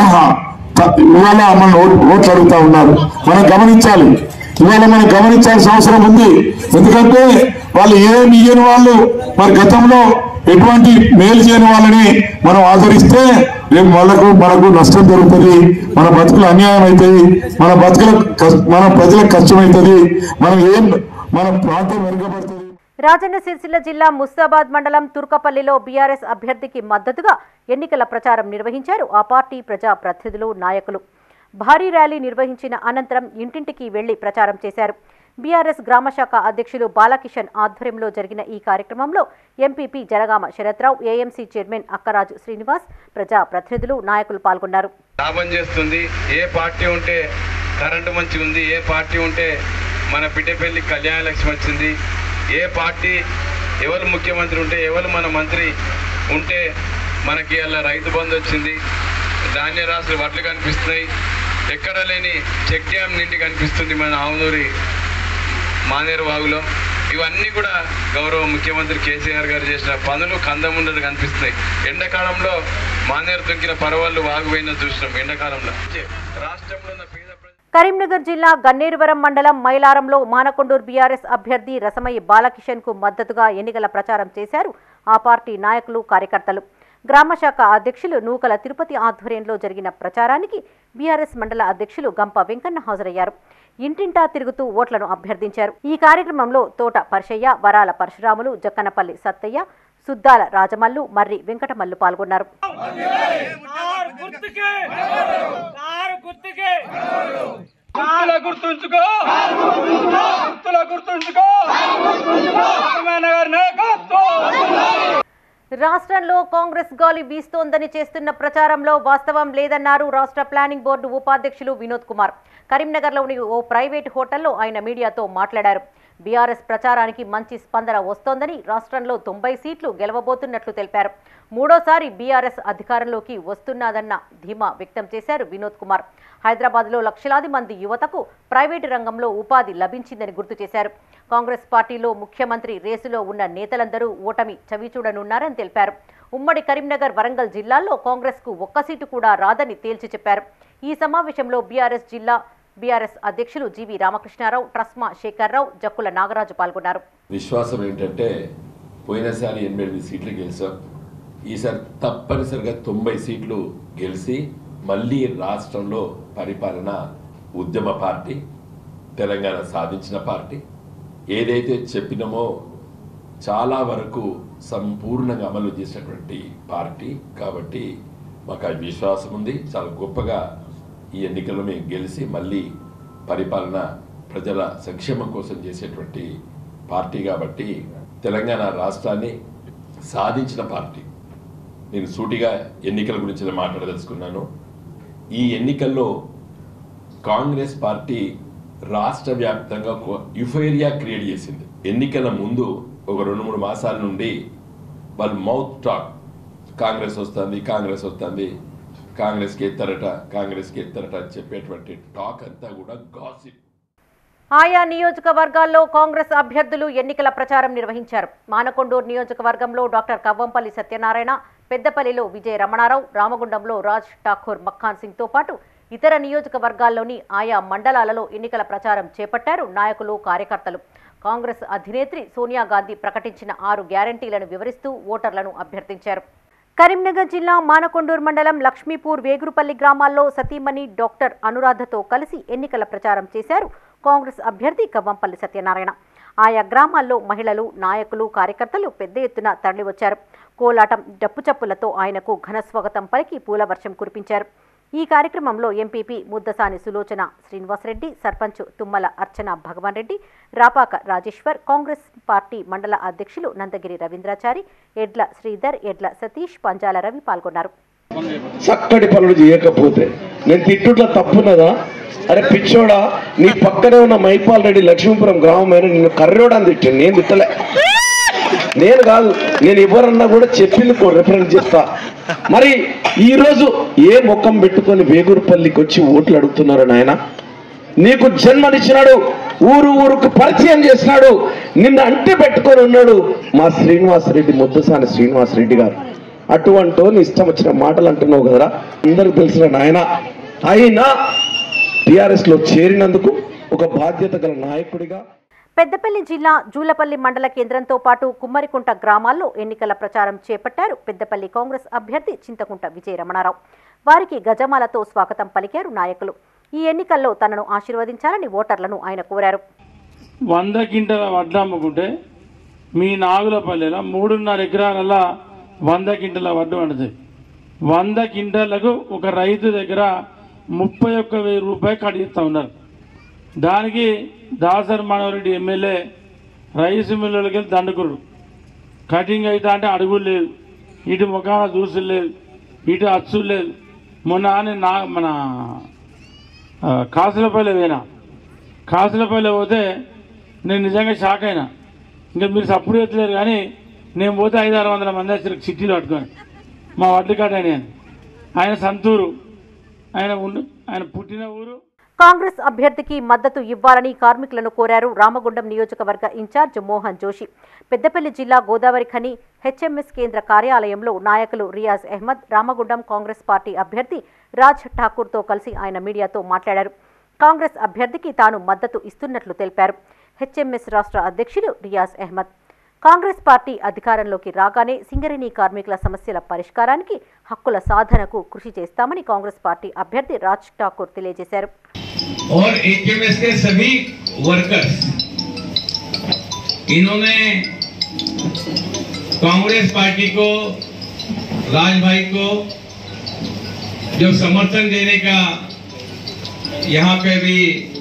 త- ఇవాళ మన ఓట్లు అడుగుతా ఉన్నారు మనం గమనించాలి ఇవాళ మనం గమనించాల్సిన అవసరం ఉంది ఎందుకంటే వాళ్ళు ఏమి ఇయ్యని వాళ్ళు మరి గతంలో ఎటువంటి మేలు చేయని వాళ్ళని మనం ఆదరిస్తే రేపు వాళ్ళకు మనకు నష్టం జరుగుతుంది మన బతుకులు అన్యాయం అవుతాయి మన బతుకులకు కష్ట- మన ప్రజలకు కష్టమవుతుంది మనం ఏం మన ప్రాంతం వెనుకబడుతుంది రాజన్న సిరిసిల్ల జిల్లా ముస్తాబాద్ మండలం తుర్కపల్లిలో బీఆర్ఎస్ అభ్యర్థికి మద్దతుగా ఎన్నికల ప్రచారం నిర్వహించారు ఆ పార్టీ ప్రజా ప్రతినిధులు నాయకులు భారీ ర్యాలీ నిర్వహించిన అనంతరం ఇంటింటికి వెళ్లి ప్రచారం చేశారు బీఆర్ఎస్ గ్రామశాఖ అధ్యక్షులు బాలకిషన్ ఆధ్వర్యంలో జరిగిన ఈ కార్యక్రమంలో MPP Janagama Sharat Rao AMC chairman Akkaraju Srinivas ప్రజా ప్రతినిధులు నాయకులు పాల్గొన్నారు లాభం చేస్తుంది ఏ పార్టీ ఉంటే కరెంటు మంచి ఉంది ఏ పార్టీ ఉంటే మన పిట్టపల్లి కళ్యాణ లక్ష్మి వచ్చింది ఏ పార్టీ ఎవరు ముఖ్యమంత్రి ఉంటే ఎవరు మన మంత్రి ఉంటే మనకి అలా రైతు బంధు వచ్చింది ధాన్య రాసులు వడ్లు కనిపిస్తున్నాయి ఎక్కడ లేని చెక్ డ్యామ్ నిండి కనిపిస్తుంది మన ఆవునూరి మానేరు వాగులో ఇవన్నీ కూడా గౌరవ ముఖ్యమంత్రి కేసీఆర్ గారు చేసిన పనులు కందముండలు కనిపిస్తున్నాయి ఎండాకాలంలో మానేరు తొక్కిన పరవాళ్ళు వాగుపోయిన చూసినాం ఎండాకాలంలో రాష్ట్రంలో ఉన్న పేద కరీంనగర్ జిల్లా గన్నేరువరం మండలం మైలారంలో మానకొండూరు బీఆర్ఎస్ అభ్యర్థి రసమయ్య బాలకిషన్ కు మద్దతుగా ఎన్నికల ప్రచారం చేశారు ఆ పార్టీ నాయకులు కార్యకర్తలు గ్రామశాఖ అధ్యక్షులు నూకల తిరుపతి ఆధ్వర్యంలో జరిగిన ప్రచారానికి బీఆర్ఎస్ మండల అధ్యక్షులు గంప వెంకన్న హాజరయ్యారు ఇంటింటా తిరుగుతూ ఓట్లను అభ్యర్థించారు ఈ కార్యక్రమంలో తోట పరశయ్య వరాల పరశురాములు జక్కనపల్లి సత్తయ్య సుద్దాల రాజమల్లు మర్రి వెంకటమల్లు పాల్గొన్నారు గుర్తుల గుర్తుంచుకో గుర్తుల గుర్తుంచుకో గారి నాయకత్వం రాష్ట్రంలో కాంగ్రెస్ గాలి వీస్తోందని చేస్తున్న ప్రచారంలో వాస్తవం లేదన్నారు రాష్ట్ర ప్లానింగ్ బోర్డు ఉపాధ్యక్షులు వినోద్ కుమార్ కరీంనగర్లోని ఓ ప్రైవేట్ హోటల్లో ఆయన మీడియాతో మాట్లాడారు బీఆర్ఎస్ ప్రచారానికి మంచి స్పందన వస్తోందని రాష్ట్రంలో తొంభై సీట్లు గెలవబోతున్నట్లు తెలిపారు మూడోసారి బీఆర్ఎస్ అధికారంలోకి వస్తున్నదన్న ధీమా వ్యక్తం చేశారు వినోద్ కుమార్ హైదరాబాద్లో లక్షలాది మంది యువతకు ప్రైవేటు రంగంలో ఉపాధి లభించిందని గుర్తు చేశారు కాంగ్రెస్ పార్టీలో ముఖ్యమంత్రి రేసులో ఉన్న నేతలందరూ ఓటమి చవిచూడనున్నారని తెలిపారు ఉమ్మడి కరీంనగర్ వరంగల్ జిల్లాల్లో కాంగ్రెస్కు ఒక్క సీటు కూడా రాదని తేల్చి చెప్పారు ఈ సమావేశంలో బీఆర్ఎస్ జిల్లా బీఆర్ఎస్ అధ్యక్షులు జీవీ రామకృష్ణారావు ట్రస్మా శేఖర్రావు జక్కుల నాగరాజు పాల్గొన్నారు విశ్వాసం ఏంటంటే పోయినసారి ఎనభై ఎనిమిది సీట్లు గెలిచాం ఈసారి తప్పనిసరిగా తొంభై సీట్లు గెలిచి మళ్ళీ రాష్ట్రంలో పరిపాలన ఉద్యమ పార్టీ తెలంగాణ సాధించిన పార్టీ ఏదైతే చెప్పినామో చాలా వరకు సంపూర్ణంగా అమలు చేసినటువంటి పార్టీ కాబట్టి మాకు ఆ విశ్వాసం ఉంది చాలా గొప్పగా ఈ ఎన్నికల్లో మేము గెలిచి మళ్ళీ పరిపాలన ప్రజల సంక్షేమం కోసం చేసేటువంటి పార్టీ కాబట్టి తెలంగాణ రాష్ట్రాన్ని సాధించిన పార్టీ నేను సూటిగా ఎన్నికల గురించి నేను మాట్లాడదలుచుకున్నాను ఈ ఎన్నికల్లో కాంగ్రెస్ పార్టీ రాష్ట్ర వ్యాప్తంగా ఒక యుఫేరియా క్రియేట్ చేసింది ఎన్నికల ముందు ఒక రెండు మూడు మాసాల నుండి వాళ్ళు మౌత్ టాక్ కాంగ్రెస్ వస్తుంది కాంగ్రెస్ వస్తుంది కాంగ్రెస్కి ఎత్తారట కాంగ్రెస్కి ఎత్తారట అని చెప్పేటువంటి టాక్ అంతా కూడా గాసిప్ ఆయా నియోజకవర్గాల్లో కాంగ్రెస్ అభ్యర్థులు ఎన్నికల ప్రచారం నిర్వహించారు మానకొండూరు నియోజకవర్గంలో డాక్టర్ కవ్వంపల్లి సత్యనారాయణ పెద్దపల్లిలో విజయ రమణారావు రామగుండంలో రాజ్ ఠాకూర్ మక్కాన్ సింగ్తో పాటు ఇతర నియోజకవర్గాల్లోని ఆయా మండలాలలో ఎన్నికల ప్రచారం చేపట్టారు నాయకులు కార్యకర్తలు కాంగ్రెస్ అధినేత్రి సోనియా గాంధీ ప్రకటించిన ఆరు గ్యారంటీలను వివరిస్తూ ఓటర్లను అభ్యర్థించారు కరీంనగర్ జిల్లా మానకొండూరు మండలం లక్ష్మీపూర్ వేగురుపల్లి గ్రామాల్లో సతీమణి డాక్టర్ అనురాధతో కలిసి ఎన్నికల ప్రచారం చేశారు కాంగ్రెస్ అభ్యర్థి కవ్వంపల్లి సత్యనారాయణ ఆయా గ్రామాల్లో మహిళలు నాయకులు కార్యకర్తలు పెద్ద ఎత్తున తరలివచ్చారు కోలాటం డప్పుచప్పులతో ఆయనకు ఘన స్వాగతం పలికి పూల వర్షం కురిపించారు ఈ కార్యక్రమంలో ఎంపీపీ ముద్దసాని సులోచన శ్రీనివాసరెడ్డి సర్పంచ్ తుమ్మల అర్చన భగవాన్ రెడ్డి రాపాక రాజేశ్వర్ కాంగ్రెస్ పార్టీ మండల అధ్యక్షులు నందగిరి రవీంద్రాచారి ఎడ్ల శ్రీధర్ ఎడ్ల సతీష్ పంజాల రవి పాల్గొన్నారు చక్కటి పనులు చేయకపోతే నేను తిట్టుట్ల తప్పున్నదా అరే పిచ్చోడా నీ పక్కనే ఉన్న మైపాల్ రెడ్డి లక్ష్మీపురం గ్రామమైన నిన్ను కర్రోడా అని తిట్టాను నేను తిట్టలే నేను కాదు నేను ఎవరన్నా కూడా చెప్పింది రిఫరెన్స్ చేస్తా మరి ఈ రోజు ఏ ముఖం పెట్టుకొని వేగూరుపల్లికి వచ్చి ఓట్లు అడుగుతున్నారు నాయన నీకు జన్మనిచ్చినాడు ఊరు ఊరుకు పరిచయం చేసినాడు నిన్ను అంటే పెట్టుకొని ఉన్నాడు మా శ్రీనివాసరెడ్డి ముద్దసాని శ్రీనివాసరెడ్డి గారు అటువంటో నీ ఇష్టం వచ్చిన మాటలు అంటున్నావు కదరా అందరికి తెలిసిన నాయన అయినా టిఆర్ఎస్ లో చేరినందుకు ఒక బాధ్యత గల నాయకుడిగా పెద్దపల్లి జిల్లా జూలపల్లి మండల కేంద్రంతో పాటు కుమ్మరికుంట గ్రామాల్లో ఎన్నికల ప్రచారం చేపట్టారు పెద్దపల్లి కాంగ్రెస్ అభ్యర్థి చింతకుంట విజయ రమణారావు వారికి గజమాలతో స్వాగతం పలికారు నాయకులు ఈ ఎన్నికల్లో తనను ఆశీర్వదించాలని ఓటర్లను ఆయన కోరారు వంద కింటల వడ్లు అమ్ముకుంటే మీ నాగులపల్లెలో మూడున్నర ఎకరాలలో వంద కింటల వడ్డు పండుతాయి వంద కింటలకు ఒక రైతు దగ్గర ముప్పై ఒక్క వెయ్యి రూపాయలు కడిగిస్తూ ఉన్నారు దానికి దాసర్ మనోరెడ్డి ఎమ్మెల్యే రైస్ మిల్లులకి వెళ్ళి దండుకురు కటింగ్ అయితే అంటే అడుగులు లేదు ఇటు ముఖాన దూసులు లేదు ఇటు అచ్చులు లేదు మొన్న నేను నా మన ఆ, కాసులపల్లి పోయినా కాసులపల్లి పోతే నేను నిజంగా షాక్ అయినా ఇంకా మీరు సప్పుడు ఎత్తలేరు కానీ నేను పోతే ఐదు ఆరు వందల మంది వచ్చారు చిట్టీలు పట్టుకొని మా వడ్లు కాటని అని ఆయన సంతూరు ఆయన ఉండు ఆయన పుట్టిన ఊరు కాంగ్రెస్ అభ్యర్థికి మద్దతు ఇవ్వాలని కార్మికులను కోరారు రామగుండం నియోజకవర్గ ఇన్ఛార్జ్ మోహన్ జోషి పెద్దపల్లి జిల్లా గోదావరి ఖని హెచ్ఎంఎస్ కేంద్ర కార్యాలయంలో నాయకులు రియాజ్ అహ్మద్ రామగుండం కాంగ్రెస్ పార్టీ అభ్యర్థి రాజ్ ఠాకూర్తో కలిసి ఆయన మీడియాతో మాట్లాడారు కాంగ్రెస్ అభ్యర్థికి తాను మద్దతు ఇస్తున్నట్లు తెలిపారు హెచ్ఎంఎస్ రాష్ట్ర అధ్యక్షులు రియాజ్ అహ్మద్ కాంగ్రెస్ పార్టీ అధికారంలోకి రాగానే సింగరేణి కార్మికుల సమస్యల పరిష్కారానికి హక్కుల సాధనకు కృషి చేస్తామని కాంగ్రెస్ పార్టీ అభ్యర్థి రాజ్ ఠాకూర్ తెలియజేశారు और एचएमएस के सभी वर्कर्स इन्होंने कांग्रेस पार्टी को राज भाई को जो समर्थन देने का यहाँ पे भी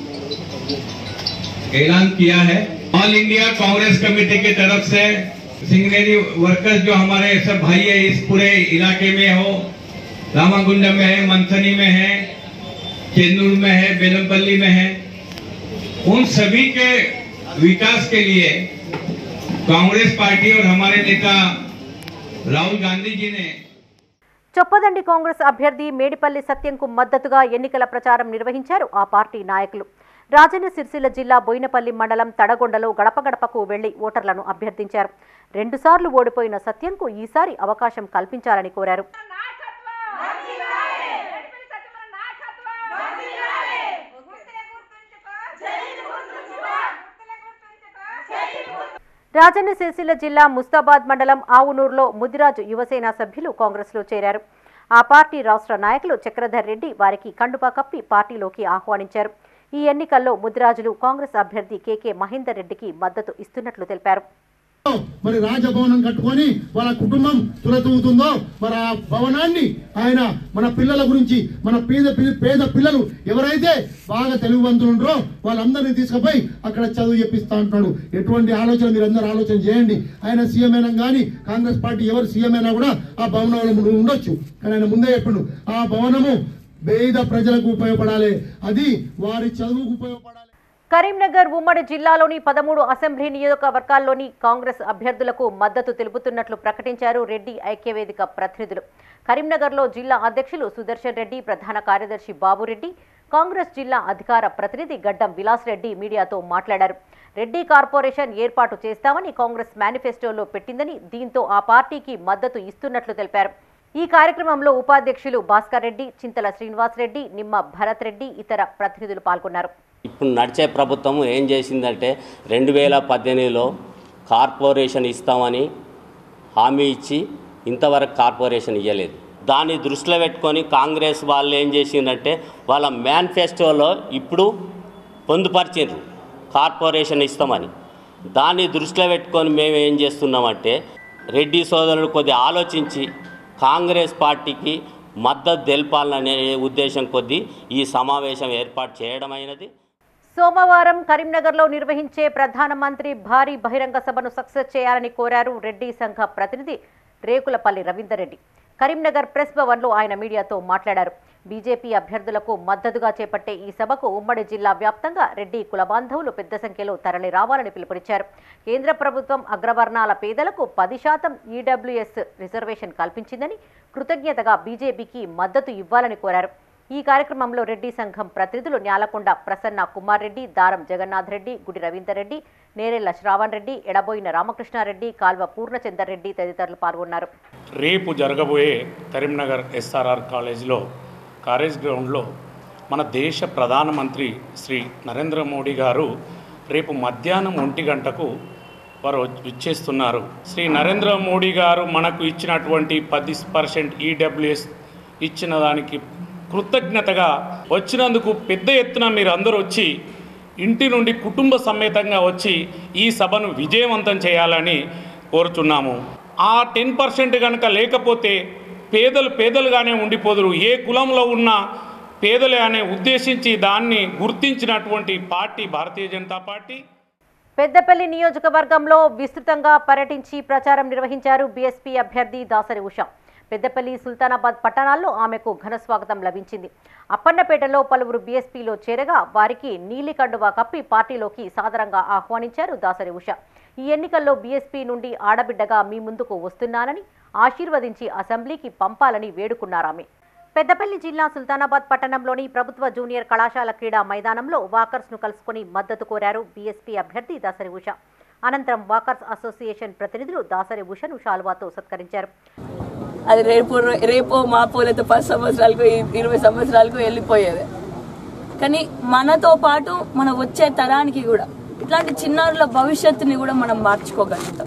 ऐलान किया है ऑल इंडिया कांग्रेस कमेटी की तरफ से सिंगरेनी वर्कर्स जो हमारे सब भाई है इस पूरे इलाके में हो रामागुंड में है मंथनी में है चेन्नूर में है बेलमपल्ली में है उन सभी के विकास के लिए कांग्रेस पार्टी और हमारे नेता राहुल गांधी जी ने చొప్పదండి కాంగ్రెస్ అభ్యర్థి మేడిపల్లి సత్యంకు మద్దతుగా ఎన్నికల ప్రచారం నిర్వహించారు ఆ పార్టీ నాయకులు రాజన్న సిరిసిల్ల జిల్లా బోయినపల్లి మండలం తడగొండలో గడప గడపకు వెళ్లి ఓటర్లను అభ్యర్థించారు రెండుసార్లు ఓడిపోయిన సత్యంకు ఈసారి అవకాశం కల్పించాలని కోరారు రాజన్న సిరిసిల్ల జిల్లా ముస్తాబాద్ మండలం ఆవునూరులో ముదిరాజు యువసేన సభ్యులు కాంగ్రెస్లో చేరారు ఆ పార్టీ రాష్ట్ర నాయకులు చక్రధర్ రెడ్డి వారికి కండుపా కప్పి పార్టీలోకి ఆహ్వానించారు ఈ ఎన్నికల్లో ముదిరాజులు కాంగ్రెస్ అభ్యర్థి కేకే మహేందర్ రెడ్డికి మద్దతు ఇస్తున్నట్లు తెలిపారు మరి రాజభవనం కట్టుకొని వాళ్ళ కుటుంబం తులతూగుతుందో మరి ఆ భవనాన్ని ఆయన మన పిల్లల గురించి మన పేద పి- పేద పిల్లలు ఎవరైతే బాగా తెలివివంతులు ఉంటారో వాళ్ళందరినీ తీసుకుపోయి అక్కడ చదువు చెప్పిస్తా అంటున్నాడు ఎటువంటి ఆలోచన మీరు అందరూ ఆలోచన చేయండి ఆయన సీఎం అయినా కానీ కాంగ్రెస్ పార్టీ ఎవరు సీఎం అయినా కూడా ఆ భవనంలో ముందు ఉండొచ్చు కానీ ఆయన ముందే చెప్పిండు ఆ భవనము పేద ప్రజలకు ఉపయోగపడాలి అది వారి చదువుకు ఉపయోగపడాలి కరీంనగర్ ఉమ్మడి జిల్లాలోని పదమూడు అసెంబ్లీ నియోజకవర్గాల్లోని కాంగ్రెస్ అభ్యర్థులకు మద్దతు తెలుపుతున్నట్లు ప్రకటించారు రెడ్డి ఐక్యవేదిక ప్రతినిధులు కరీంనగర్లో జిల్లా అధ్యక్షులు సుదర్శన్ రెడ్డి ప్రధాన కార్యదర్శి బాబురెడ్డి కాంగ్రెస్ జిల్లా అధికార ప్రతినిధి గడ్డం విలాస్ రెడ్డి మీడియాతో మాట్లాడారు రెడ్డి కార్పొరేషన్ ఏర్పాటు చేస్తామని కాంగ్రెస్ మేనిఫెస్టోలో పెట్టిందని దీంతో ఆ పార్టీకి మద్దతు ఇస్తున్నట్లు తెలిపారు ఈ కార్యక్రమంలో ఉపాధ్యక్షులు భాస్కర్ రెడ్డి చింతల శ్రీనివాస్ రెడ్డి నిమ్మ భరత్ రెడ్డి ఇతర ప్రతినిధులు పాల్గొన్నారు ఇప్పుడు నడిచే ప్రభుత్వం ఏం చేసిందంటే రెండు వేల పద్దెనిమిదిలో కార్పొరేషన్ ఇస్తామని హామీ ఇచ్చి ఇంతవరకు కార్పొరేషన్ ఇవ్వలేదు దాన్ని దృష్టిలో పెట్టుకొని కాంగ్రెస్ వాళ్ళు ఏం చేసిందంటే వాళ్ళ మేనిఫెస్టోలో ఇప్పుడు పొందుపరిచిండ్రు కార్పొరేషన్ ఇస్తామని దాన్ని దృష్టిలో పెట్టుకొని మేము ఏం చేస్తున్నామంటే రెడ్డి సోదరులు కొద్ది ఆలోచించి కాంగ్రెస్ పార్టీకి మద్దతు తెలపాలనే ఉద్దేశం కొద్దీ ఈ సమావేశం ఏర్పాటు చేయడమైనది సోమవారం కరీంనగర్లో నిర్వహించే ప్రధానమంత్రి భారీ బహిరంగ సభను సక్సెస్ చేయాలని కోరారు రెడ్డి సంఘ ప్రతినిధి రేకులపల్లి రవీందర్ రెడ్డి కరీంనగర్ ప్రెస్ భవన్లో ఆయన మీడియాతో మాట్లాడారు బీజేపీ అభ్యర్థులకు మద్దతుగా చేపట్టే ఈ సభకు ఉమ్మడి జిల్లా వ్యాప్తంగా రెడ్డి కుల బాంధవులు పెద్ద సంఖ్యలో తరలి రావాలని పిలుపునిచ్చారు కేంద్ర ప్రభుత్వం అగ్రవర్ణాల పేదలకు పది శాతం ఈడబ్ల్యూఎస్ రిజర్వేషన్ కల్పించిందని కృతజ్ఞతగా బీజేపీకి మద్దతు ఇవ్వాలని కోరారు ఈ కార్యక్రమంలో రెడ్డి సంఘం ప్రతినిధులు న్యాలకొండ ప్రసన్న కుమార్ రెడ్డి దారం జగన్నాథ్ రెడ్డి గుడి రవీందర్ రెడ్డి నేరెళ్ల శ్రావణ్ రెడ్డి ఎడబోయిన రామకృష్ణారెడ్డి కాల్వ పూర్ణచందర్ రెడ్డి తదితరులు పాల్గొన్నారు రేపు జరగబోయే కరీంనగర్ ఎస్ఆర్ఆర్ కాలేజీలో కాలేజ్ గ్రౌండ్లో మన దేశ ప్రధానమంత్రి శ్రీ నరేంద్ర మోడీ గారు రేపు మధ్యాహ్నం ఒంటి గంటకు వారు ఇచ్చేస్తున్నారు శ్రీ నరేంద్ర మోడీ గారు మనకు ఇచ్చినటువంటి పది పర్సెంట్ ఈడబ్ల్యూఎస్ ఇచ్చిన దానికి కృతజ్ఞతగా వచ్చినందుకు పెద్ద ఎత్తున మీరు అందరూ వచ్చి ఇంటి నుండి కుటుంబ సమేతంగా వచ్చి ఈ సభను విజయవంతం చేయాలని కోరుచున్నాము ఆ టెన్ పర్సెంట్ కనుక లేకపోతే పేదలు పేదలుగానే ఉండిపోదురు ఏ కులంలో ఉన్న పేదలే అనే ఉద్దేశించి దాన్ని గుర్తించినటువంటి పార్టీ భారతీయ జనతా పార్టీ పెద్దపల్లి నియోజకవర్గంలో విస్తృతంగా పర్యటించి ప్రచారం నిర్వహించారు బీఎస్పీ అభ్యర్థి దాసరి ఉష పెద్దపల్లి సుల్తానాబాద్ పట్టణాల్లో ఆమెకు ఘన స్వాగతం లభించింది అప్పన్నపేటలో పలువురు బీఎస్పీలో చేరగా వారికి నీలి కండువా కప్పి పార్టీలోకి సాదరంగా ఆహ్వానించారు దాసరి ఉష ఈ ఎన్నికల్లో బీఎస్పీ నుండి ఆడబిడ్డగా మీ ముందుకు వస్తున్నానని ఆశీర్వదించి అసెంబ్లీకి పంపాలని వేడుకున్నారామె పెద్దపల్లి జిల్లా సుల్తానాబాద్ పట్టణంలోని ప్రభుత్వ జూనియర్ కళాశాల క్రీడా మైదానంలో వాకర్స్ ను కలుసుకుని మద్దతు కోరారు బీఎస్పీ అభ్యర్థి దాసరి ఉష అనంతరం వాకర్స్ అసోసియేషన్ ప్రతినిధులు దాసరి ఉషను షాల్వాతో సత్కరించారు అది రేపు రేపు మా పోలైతే పది సంవత్సరాలకు ఇ- ఇరవై సంవత్సరాలకు వెళ్ళిపోయేది కానీ మనతో పాటు మన వచ్చే తరానికి కూడా ఇట్లాంటి చిన్నారుల భవిష్యత్తుని కూడా మనం మార్చుకోగలుగుతాం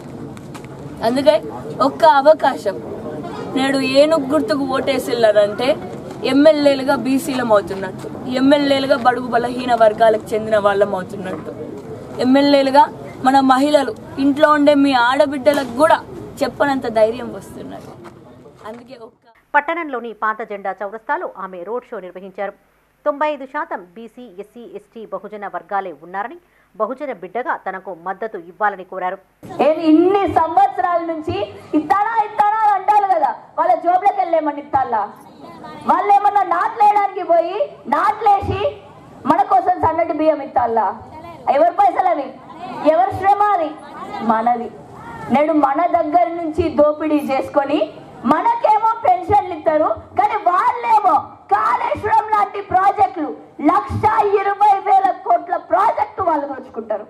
అందుకే ఒక్క అవకాశం నేడు ఏనుగు గుర్తుకు ఓటేసిల్లారంటే ఎమ్మెల్యేలుగా బీసీలం అవుతున్నట్టు ఎమ్మెల్యేలుగా బడుగు బలహీన వర్గాలకు చెందిన వాళ్ళం అవుతున్నట్టు ఎమ్మెల్యేలుగా మన మహిళలు ఇంట్లో ఉండే మీ ఆడబిడ్డలకు కూడా చెప్పనంత ధైర్యం వస్తున్నట్టు అందుకే ఒక్క పట్టణంలోని పాత జెండా చౌరస్తాలో ఆమె రోడ్ షో నిర్వహించారు తొంభై ఐదు శాతం బీసీ ఎస్సీ ఎస్టీ బహుజన వర్గాలే ఉన్నారని బహుజన బిడ్డగా తనకు మద్దతు ఇవ్వాలని కోరారు ఏది ఇన్ని సంవత్సరాల నుంచి ఇస్తానా ఇస్తానా అని అంటారు కదా వాళ్ళ జోబులకు వెళ్ళేమని ఇస్తాలా వాళ్ళు ఏమన్నా నాట్లేయడానికి పోయి నాట్లేసి మన కోసం సన్నటి బియ్యం ఇస్తాలా ఎవరి పైసలు అవి ఎవరి శ్రమ అది మనది నేడు మన దగ్గర నుంచి దోపిడీ చేసుకొని మనకేమో పెన్షన్లు ఇస్తారు కానీ వాళ్ళేమో కాళేశ్వరం లాంటి ప్రాజెక్టులు లక్ష ఇరవై వేల కోట్ల ప్రాజెక్టు వాళ్ళు దోచుకుంటారు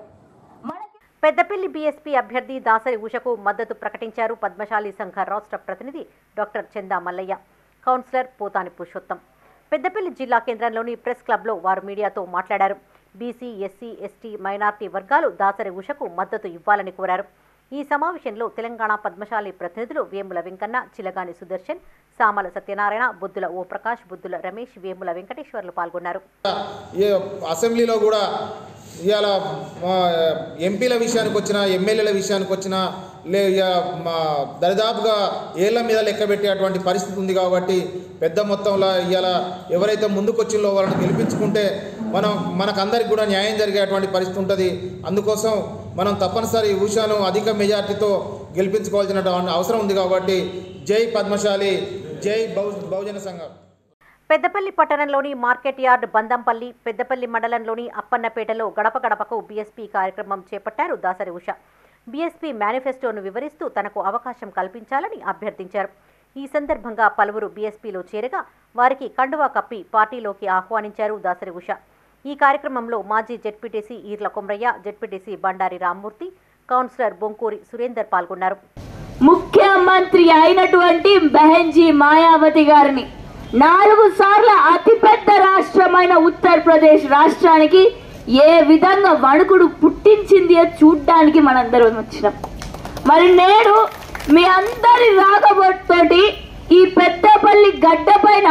పెద్దపల్లి బీఎస్పీ అభ్యర్థి దాసరి ఉషకు మద్దతు ప్రకటించారు పద్మశాలి సంఘ రాష్ట్ర ప్రతినిధి డాక్టర్ చందా మల్లయ్య కౌన్సిలర్ పోతాని పురుషోత్తం పెద్దపల్లి జిల్లా కేంద్రంలోని ప్రెస్ క్లబ్లో వారు మీడియాతో మాట్లాడారు బీసీ ఎస్సీ ఎస్టీ మైనార్టీ వర్గాలు దాసరి ఉషకు మద్దతు ఇవ్వాలని కోరారు ఈ సమావేశంలో తెలంగాణ పద్మశాలి ప్రతినిధులు వేముల వెంకన్న చిలగాని సుదర్శన్ సామల సత్యనారాయణ బుద్ధుల ఓ ప్రకాష్ బుద్ధుల రమేష్ వేముల వెంకటేశ్వర్లు పాల్గొన్నారు ఈ అసెంబ్లీలో కూడా ఇవాళ మా ఎంపీల విషయానికి వచ్చిన ఎమ్మెల్యేల విషయానికి వచ్చిన లే ఇక మా దరిదాపుగా ఏళ్ల మీద లెక్క పెట్టేటువంటి పరిస్థితి ఉంది కాబట్టి పెద్ద మొత్తంలో ఇవాళ ఎవరైతే ముందుకొచ్చిందో వాళ్ళని గెలిపించుకుంటే మనం మనకందరికి కూడా న్యాయం జరిగేటువంటి పరిస్థితి ఉంటుంది అందుకోసం మనం తప్పనిసరి ఉషాను అధిక మెజార్టీతో గెలిపించుకోవాల్సిన అవసరం ఉంది కాబట్టి జై పద్మశాలి జై బహు బహుజన సంఘం పెద్దపల్లి పట్టణంలోని మార్కెట్ యార్డ్ బందంపల్లి పెద్దపల్లి మండలంలోని అప్పన్నపేటలో గడప గడపకు బీఎస్పీ కార్యక్రమం చేపట్టారు దాసరి ఉష బీఎస్పీ మేనిఫెస్టోను వివరిస్తూ తనకు అవకాశం కల్పించాలని అభ్యర్థించారు ఈ సందర్భంగా పలువురు బీఎస్పీలో చేరగా వారికి కండువా కప్పి పార్టీలోకి ఆహ్వానించారు దాసరి ఉష ఈ కార్యక్రమంలో మాజీ ZPTC Eerla Komraiah ZPTC Bandari Rammurthy councillor Bonkuri Surender పాల్గొన్నారు ముఖ్యమంత్రి అయినటువంటి బెహెన్జీ మాయావతి గారిని నాలుగు సార్ల అతిపెద్ద రాష్ట్రమైన ఉత్తరప్రదేశ్ రాష్ట్రానికి ఏ విధంగా వణుకుడు పుట్టించింది చూడ్డానికి మనందరం వచ్చినాం మరి నేడు మీ అందరి రాకబోతోటి ఈ పెద్దపల్లి గడ్డ పైన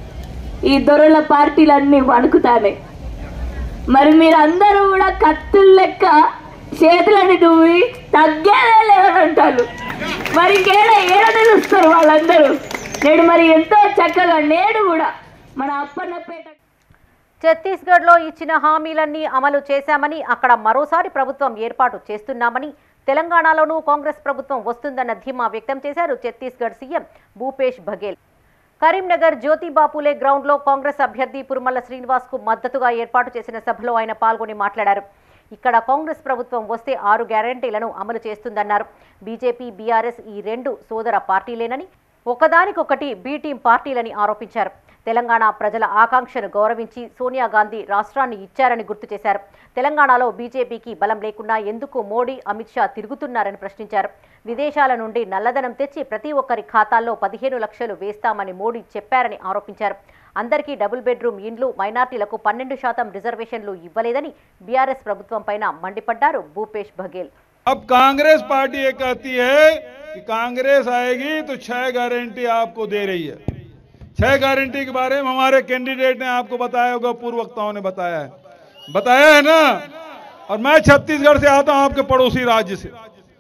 ఈ దొరల పార్టీలన్నీ వణుకుతానే మరి మీరందరూ కూడా కత్తులు లెక్క చేతులని దువ్వి తగ్గేదే లేదని అంటారు మరి ఇంకేడ ఏడ నిలుస్తారు వాళ్ళందరూ నేడు మరి ఎంతో చక్కగా నేడు కూడా మన అప్పన్నపేట ఛత్తీస్గఢ్లో ఇచ్చిన హామీలన్నీ అమలు చేశామని అక్కడ మరోసారి ప్రభుత్వం ఏర్పాటు చేస్తున్నామని తెలంగాణలోనూ కాంగ్రెస్ ప్రభుత్వం వస్తుందన్న ధీమా వ్యక్తం చేశారు ఛత్తీస్గఢ్ సీఎం భూపేష్ బఘేల్ కరీంనగర్ జ్యోతిబాపులే గ్రౌండ్లో కాంగ్రెస్ అభ్యర్థి పురుమల్ల శ్రీనివాస్ కు మద్దతుగా ఏర్పాటు చేసిన సభలో ఆయన పాల్గొని మాట్లాడారు ఇక్కడ కాంగ్రెస్ ప్రభుత్వం వస్తే ఆరు గ్యారంటీలను అమలు చేస్తుందన్నారు బీజేపీ బీఆర్ఎస్ ఈ రెండు సోదర పార్టీలేనని ఒకదానికొకటి బీ టీం పార్టీలని ఆరోపించారు తెలంగాణ ప్రజల ఆకాంక్షను గౌరవించి సోనియా గాంధీ రాష్ట్రాన్ని ఇచ్చారని గుర్తు చేశారు తెలంగాణలో బీజేపీకి బలం లేకున్నా ఎందుకు మోడీ అమిత్ షా తిరుగుతున్నారని ప్రశ్నించారు విదేశాల నుండి నల్లధనం తెచ్చి ప్రతి ఒక్కరి ఖాతాల్లో పదిహేను లక్షలు వేస్తామని మోడీ చెప్పారని ఆరోపించారు అందరికీ డబుల్ బెడ్రూమ్ ఇండ్లు మైనార్టీలకు పన్నెండు శాతం రిజర్వేషన్లు ఇవ్వలేదని బీఆర్ఎస్ ప్రభుత్వం పైన మండిపడ్డారు భూపేష్ బఘేల్ अब कांग्रेस पार्टी ये कहती है कि कांग्रेस आएगी तो छह गारंटी आपको दे रही है छह गारंटी के बारे में हमारे कैंडिडेट ने आपको बताया होगा पूर्व वक्ताओं ने बताया है बताया है ना और मैं छत्तीसगढ़ से आता हूं आपके पड़ोसी राज्य से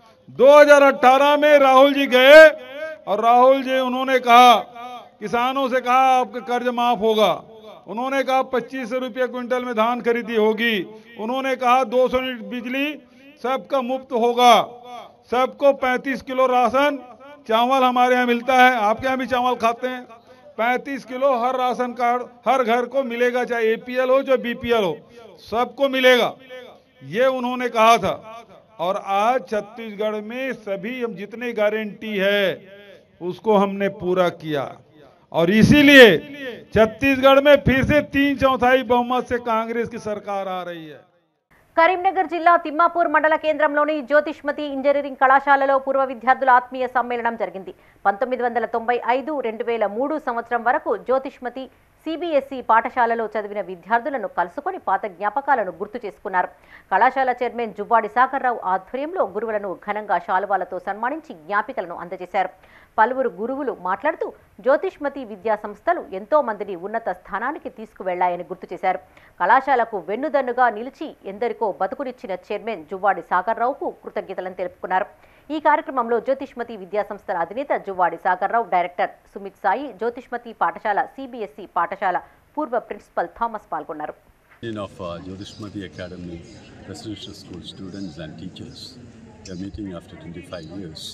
2018 में राहुल जी गए और राहुल जी उन्होंने कहा किसानों से कहा आपका कर्ज माफ होगा उन्होंने कहा पच्चीस रुपये क्विंटल में धान खरीदी होगी उन्होंने कहा 200 यूनिट बिजली सबका मुफ्त होगा सबको 35 किलो राशन चावल हमारे यहाँ मिलता है आपके यहाँ भी चावल खाते हैं 35 किलो हर राशन कार्ड हर घर को मिलेगा चाहे एपीएल हो चाहे बीपीएल हो सबको मिलेगा ये उन्होंने कहा था और आज छत्तीसगढ़ में सभी हम जितने गारंटी है उसको हमने पूरा किया और इसीलिए छत्तीसगढ़ में फिर से तीन चौथाई बहुमत से कांग्रेस की सरकार आ रही है కరీంనగర్ జిల్లా తిమ్మాపూర్ మండల కేంద్రంలోని జ్యోతిష్మతి ఇంజనీరింగ్ కళాశాలలో పూర్వ విద్యార్థుల ఆత్మీయ సమ్మేళనం జరిగింది పంతొమ్మిది వందల తొంభై ఐదు రెండు వేల మూడు సంవత్సరం వరకు జ్యోతిష్మతి సిబిఎస్ఈ పాఠశాలలో చదివిన విద్యార్థులను కలుసుకొని పాత జ్ఞాపకాలను గుర్తు చేసుకున్నారు కళాశాల చైర్మన్ జువ్వాడి సాగర్రావు ఆధ్వర్యంలో గురువులను ఘనంగా శాలువాలతో సన్మానించి జ్ఞాపికలను అందజేశారు పలువురు గురువులు మాట్లాడుతూ జ్యోతిష్మతి విద్యా సంస్థలు ఎంతో మందిని ఉన్నత స్థానానికి తీసుకువెళ్లాయని గుర్తు చేశారు కళాశాలకు వెన్నుదన్నుగా నిలిచి ఎందరికో బతుకునిచ్చిన చైర్మన్ జువ్వాడి సాగర్రావుకు కృతజ్ఞతలను తెలుపుకున్నారు ఈ కార్యక్రమంలో జ్యోతిష్మతి విద్యా సంస్థల అధినేత జువ్వాడి సాగర్రావు డైరెక్టర్ సుమిత్ సాయి జ్యోతిష్మతి పాఠశాల సిబిఎస్ఈ పాఠశాల పూర్వ ప్రిన్సిపల్ థామస్ పాల్గొన్నారు of uh, Jyotishmati Academy residential school students and teachers. We are meeting after 25 years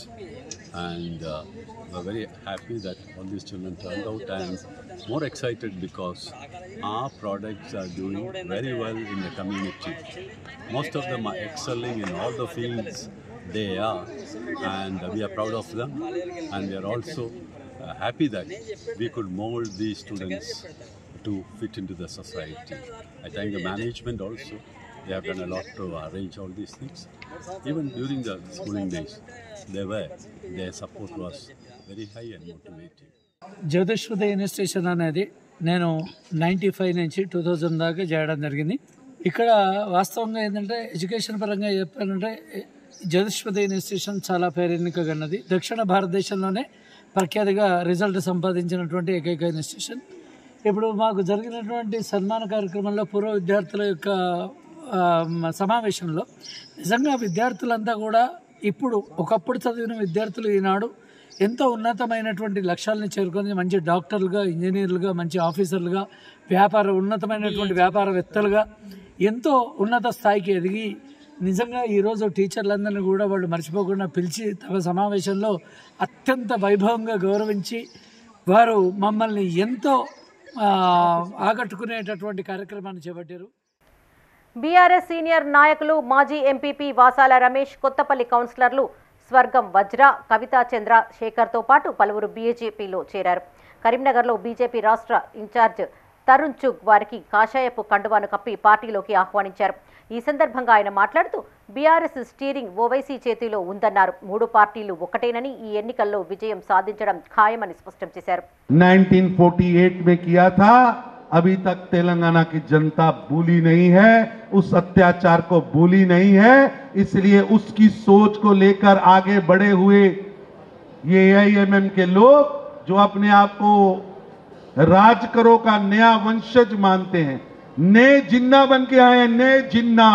and uh, we're very happy that all these children turned out and more excited because our products are doing very well in the community. Most of them are excelling in all the fields they are and we are proud of them and we are also uh, happy that we could mold these students to fit into the society. I thank the management also. They have done a lot to arrange all these things. Even during the schooling days, they were, their support was very high and motivating. Jyothishmathi institution అనేది నేను ninety five నుంచి two thousand దాకా చేయడం జరిగింది ఇక్కడ వాస్తవంగా ఏంటంటే education పరంగా చెప్పాలంటే జ్యోతిష్మతి ఇన్స్టిట్యూషన్ చాలా పేరెన్నికగన్నది దక్షిణ భారతదేశంలోనే ప్రఖ్యాతిగా రిజల్ట్ సంపాదించినటువంటి ఏకైక ఇన్స్టిట్యూషన్ ఇప్పుడు మాకు జరిగినటువంటి సన్మాన కార్యక్రమంలో పూర్వ విద్యార్థుల యొక్క ఆ, మ- సమావేశంలో నిజంగా విద్యార్థులంతా కూడా ఇప్పుడు ఒకప్పుడు చదివిన విద్యార్థులు ఈనాడు ఎంతో ఉన్నతమైనటువంటి లక్ష్యాలను చేరుకొని మంచి డాక్టర్లుగా ఇంజనీర్లుగా మంచి ఆఫీసర్లుగా వ్యాపార ఉన్నతమైనటువంటి వ్యాపారవేత్తలుగా ఎంతో ఉన్నత స్థాయికి ఎదిగి నిజంగా ఈరోజు టీచర్లందరినీ కూడా వాళ్ళు మర్చిపోకుండా పిలిచి తమ సమావేశంలో అత్యంత వైభవంగా గౌరవించి వారు మమ్మల్ని ఎంతో ఆ, ఆకట్టుకునేటటువంటి కార్యక్రమాన్ని చేపట్టారు బీఆర్ఎస్ సీనియర్ నాయకులు మాజీ ఎంపీపీ వాసాల రమేష్ కొత్తపల్లి కౌన్సిలర్లు స్వర్గం వజ్ర కవితా చంద్ర శేఖర్తో పాటు పలువురు బీజేపీలో చేరారు కరీంనగర్లో బీజేపీ రాష్ట్ర ఇన్ఛార్జ్ తరుణ్ చుగ్ వారికి కాషాయపు కండువాను కప్పి పార్టీలోకి ఆహ్వానించారు ఈ సందర్భంగా ఆయన మాట్లాడుతూ బీఆర్ఎస్ స్టీరింగ్ ఓవైసీ చేతిలో ఉందన్నారు మూడు పార్టీలు ఒకటేనని ఈ ఎన్నికల్లో విజయం సాధించడం ఖాయమని స్పష్టం చేశారు 1948 में किया था अभी तक तेलंगाना की जनता भूली नहीं है उस अत्याचार को भूली नहीं है इसलिए उसकी सोच को लेकर आगे बढ़े हुए ये एआईएमएम के लोग जो अपने आप को राजकरों का नया वंशज मानते हैं नए जिन्ना बन के आए हैं नए जिन्ना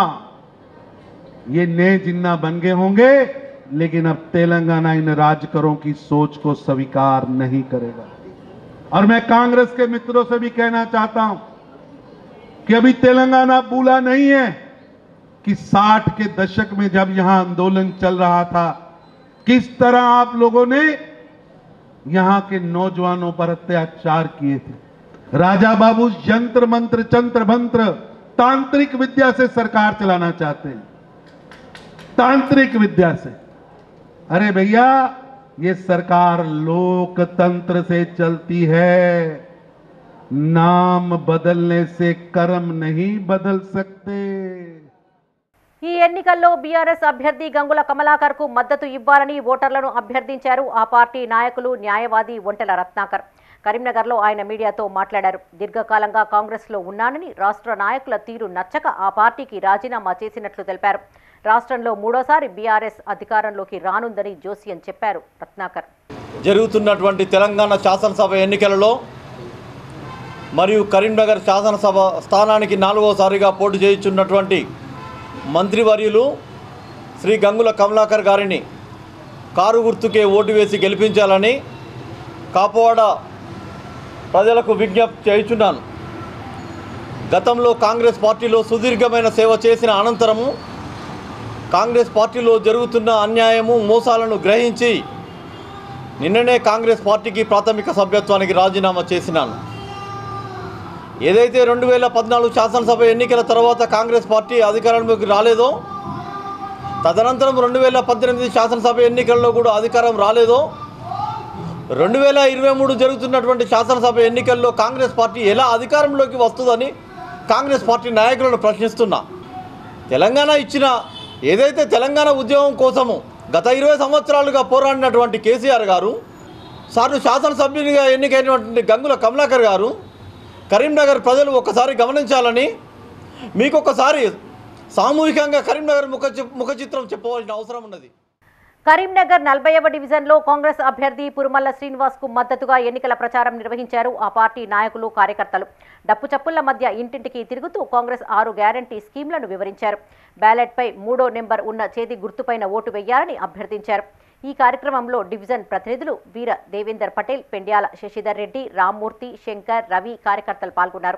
ये नए जिन्ना बन गए होंगे लेकिन अब तेलंगाना इन राजकरों की सोच को स्वीकार नहीं करेगा और मैं कांग्रेस के मित्रों से भी कहना चाहता हूं कि अभी तेलंगाना भूला नहीं है कि 60 के दशक में जब यहां आंदोलन चल रहा था किस तरह आप लोगों ने यहां के नौजवानों पर अत्याचार किए थे राजा बाबू यंत्र मंत्र चंत्र मंत्र तांत्रिक विद्या से सरकार चलाना चाहते हैं तांत्रिक विद्या से अरे भैया ये सरकार लोकतंत्र से चलती है नाम बदलने से कर्म नहीं बदल सकते ఈ ఎన్నికల్లో బీఆర్ఎస్ అభ్యర్థి గంగుల కమలాకర్ కు మద్దతు ఇవ్వాలని ఓటర్లను అభ్యర్థించారు ఆ పార్టీ నాయకులు న్యాయవాది ఒంటెల రత్నాకర్ కరీంనగర్లో ఆయన మీడియాతో మాట్లాడారు దీర్ఘకాలంగా కాంగ్రెస్లో ఉన్నానని రాష్ట్ర నాయకుల తీరు నచ్చక ఆ పార్టీకి రాజీనామా చేసినట్లు తెలిపారు రాష్ట్రంలో మూడోసారి బీఆర్ఎస్ అధికారంలోకి రానుందని జోసియన్ చెప్పారు రత్నాకర్ జరుగుతున్నటువంటి తెలంగాణ శాసనసభ ఎన్నికలలో మరియు కరీంనగర్ శాసనసభ స్థానానికి నాలుగోసారిగా పోటీ చేయుచున్నటువంటి మంత్రివర్యులు శ్రీ గంగుల కమలాకర్ గారిని కారు గుర్తుకే ఓటు వేసి గెలిపించాలని కాపువాడ ప్రజలకు విజ్ఞప్తి చేయుచున్నాను గతంలో కాంగ్రెస్ పార్టీలో సుదీర్ఘమైన సేవ చేసిన అనంతరము కాంగ్రెస్ పార్టీలో జరుగుతున్న అన్యాయము మోసాలను గ్రహించి నిన్ననే కాంగ్రెస్ పార్టీకి ప్రాథమిక సభ్యత్వానికి రాజీనామా చేసినాను ఏదైతే రెండు వేల పద్నాలుగు శాసనసభ ఎన్నికల తర్వాత కాంగ్రెస్ పార్టీ అధికారంలోకి రాలేదో తదనంతరం రెండు వేల పద్దెనిమిది శాసనసభ ఎన్నికల్లో కూడా అధికారం రాలేదో రెండు వేల ఇరవై మూడు జరుగుతున్నటువంటి శాసనసభ ఎన్నికల్లో కాంగ్రెస్ పార్టీ ఎలా అధికారంలోకి వస్తుందని కాంగ్రెస్ పార్టీ నాయకులను ప్రశ్నిస్తున్నా తెలంగాణ ఇచ్చిన ఏదైతే తెలంగాణ ఉద్యమం కోసము గత ఇరవై సంవత్సరాలుగా పోరాడినటువంటి కేసీఆర్ గారు సార్లు శాసనసభ్యునిగా ఎన్నికైనటువంటి గంగుల కమలాకర్ గారు కరీంనగర్ ప్రజలు ఒక్కసారి గమనించాలని మీకు ఒక్కసారి సామూహికంగా కరీంనగర్ ముఖ ముఖ చిత్రం చెప్పవలసిన అవసరం ఉన్నది కరీంనగర్ నలభైవ డివిజన్లో కాంగ్రెస్ అభ్యర్థి పురుమల్ల శ్రీనివాస్ కు మద్దతుగా ఎన్నికల ప్రచారం నిర్వహించారు ఆ పార్టీ నాయకులు కార్యకర్తలు డప్పు చప్పుళ్ల మధ్య ఇంటింటికి తిరుగుతూ కాంగ్రెస్ ఆరు గ్యారంటీ స్కీమ్లను వివరించారు బ్యాలెట్పై మూడో నెంబర్ ఉన్న చేతి గుర్తుపైన ఓటు వేయాలని అభ్యర్థించారు ఈ కార్యక్రమంలో డివిజన్ ప్రతినిధులు వీర దేవేందర్ పటేల్ పెండ్యాల శశిధర్ రెడ్డి రామ్మూర్తి శంకర్ రవి కార్యకర్తలు పాల్గొన్నారు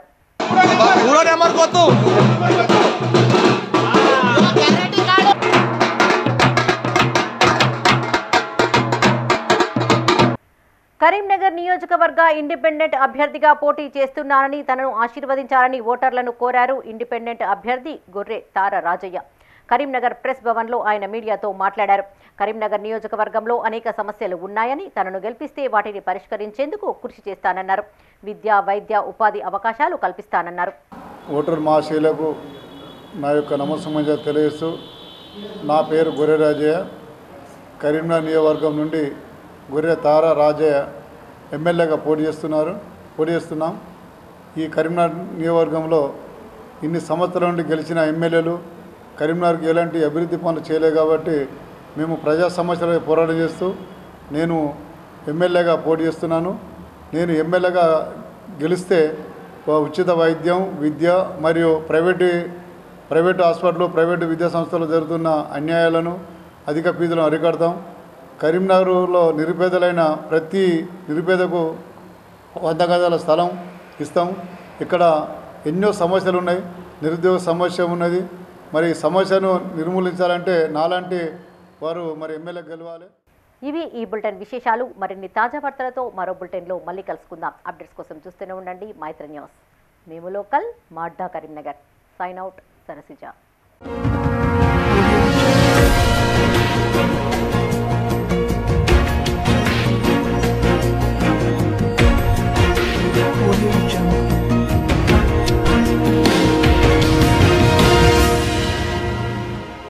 కరీంనగర్ నియోజకవర్గ ఇండిపెండెంట్ అభ్యర్థిగా పోటీ చేస్తున్నానని తనను ఆశీర్వదించాలని ఓటర్లను కోరారు ఇండిపెండెంట్ అభ్యర్థి గొర్రె తార రాజయ్య కరీంనగర్ ప్రెస్ భవన్లో ఆయన మీడియాతో మాట్లాడారు కరీంనగర్ నియోజకవర్గంలో అనేక సమస్యలు ఉన్నాయని తనను గెలిపిస్తే వాటిని పరిష్కరించేందుకు కృషి చేస్తానన్నారు విద్య వైద్య ఉపాధి అవకాశాలు కల్పిస్తానన్నారు ఓటర్ మహాశయులకు నా యొక్క నమస్సమంజ తెలియజేస్తూ నా పేరు గొర్రె రాజయ్య కరీంనగర్ నియోజకవర్గం నుండి గొర్రె తార రాజయ్య ఎమ్మెల్యేగా పోటీ చేస్తున్నారు పోటీ చేస్తున్నాం ఈ కరీంనగర్ నియోజకవర్గంలో ఇన్ని సంవత్సరాల నుండి గెలిచిన ఎమ్మెల్యేలు కరీంనగర్కి ఎలాంటి అభివృద్ధి పనులు చేయలేదు కాబట్టి మేము ప్రజా సమస్యలపై పోరాటం చేస్తూ నేను ఎమ్మెల్యేగా పోటీ చేస్తున్నాను నేను ఎమ్మెల్యేగా గెలిస్తే వా- ఉచిత వైద్యం విద్య మరియు ప్రైవేటు ప్రైవేటు హాస్పిటల్ ప్రైవేటు విద్యా సంస్థలు జరుగుతున్న అన్యాయాలను అధిక ఫీజులను అరికడతాం కరీంనగర్లో నిరుపేదలైన ప్రతి నిరుపేదకు వంద గజాల స్థలం ఇస్తాం ఇక్కడ ఎన్నో సమస్యలు ఉన్నాయి నిరుద్యోగ సమస్య ఉన్నది మరి ఈ సమస్యను నిర్మూలించాలంటే నాలాంటి వారు మరి ఎమ్మెల్యే గెలవాలి ఇవి ఈ బులెటిన్ విశేషాలు మరిన్ని తాజా వార్తలతో మరో బులెటిన్లో మళ్ళీ కలుసుకుందాం అప్డేట్స్ కోసం చూస్తూనే ఉండండి మైత్రి న్యూస్ మేము లోకల్ మాడ్డా కరీంనగర్ సైన్ అవుట్ సరసిజా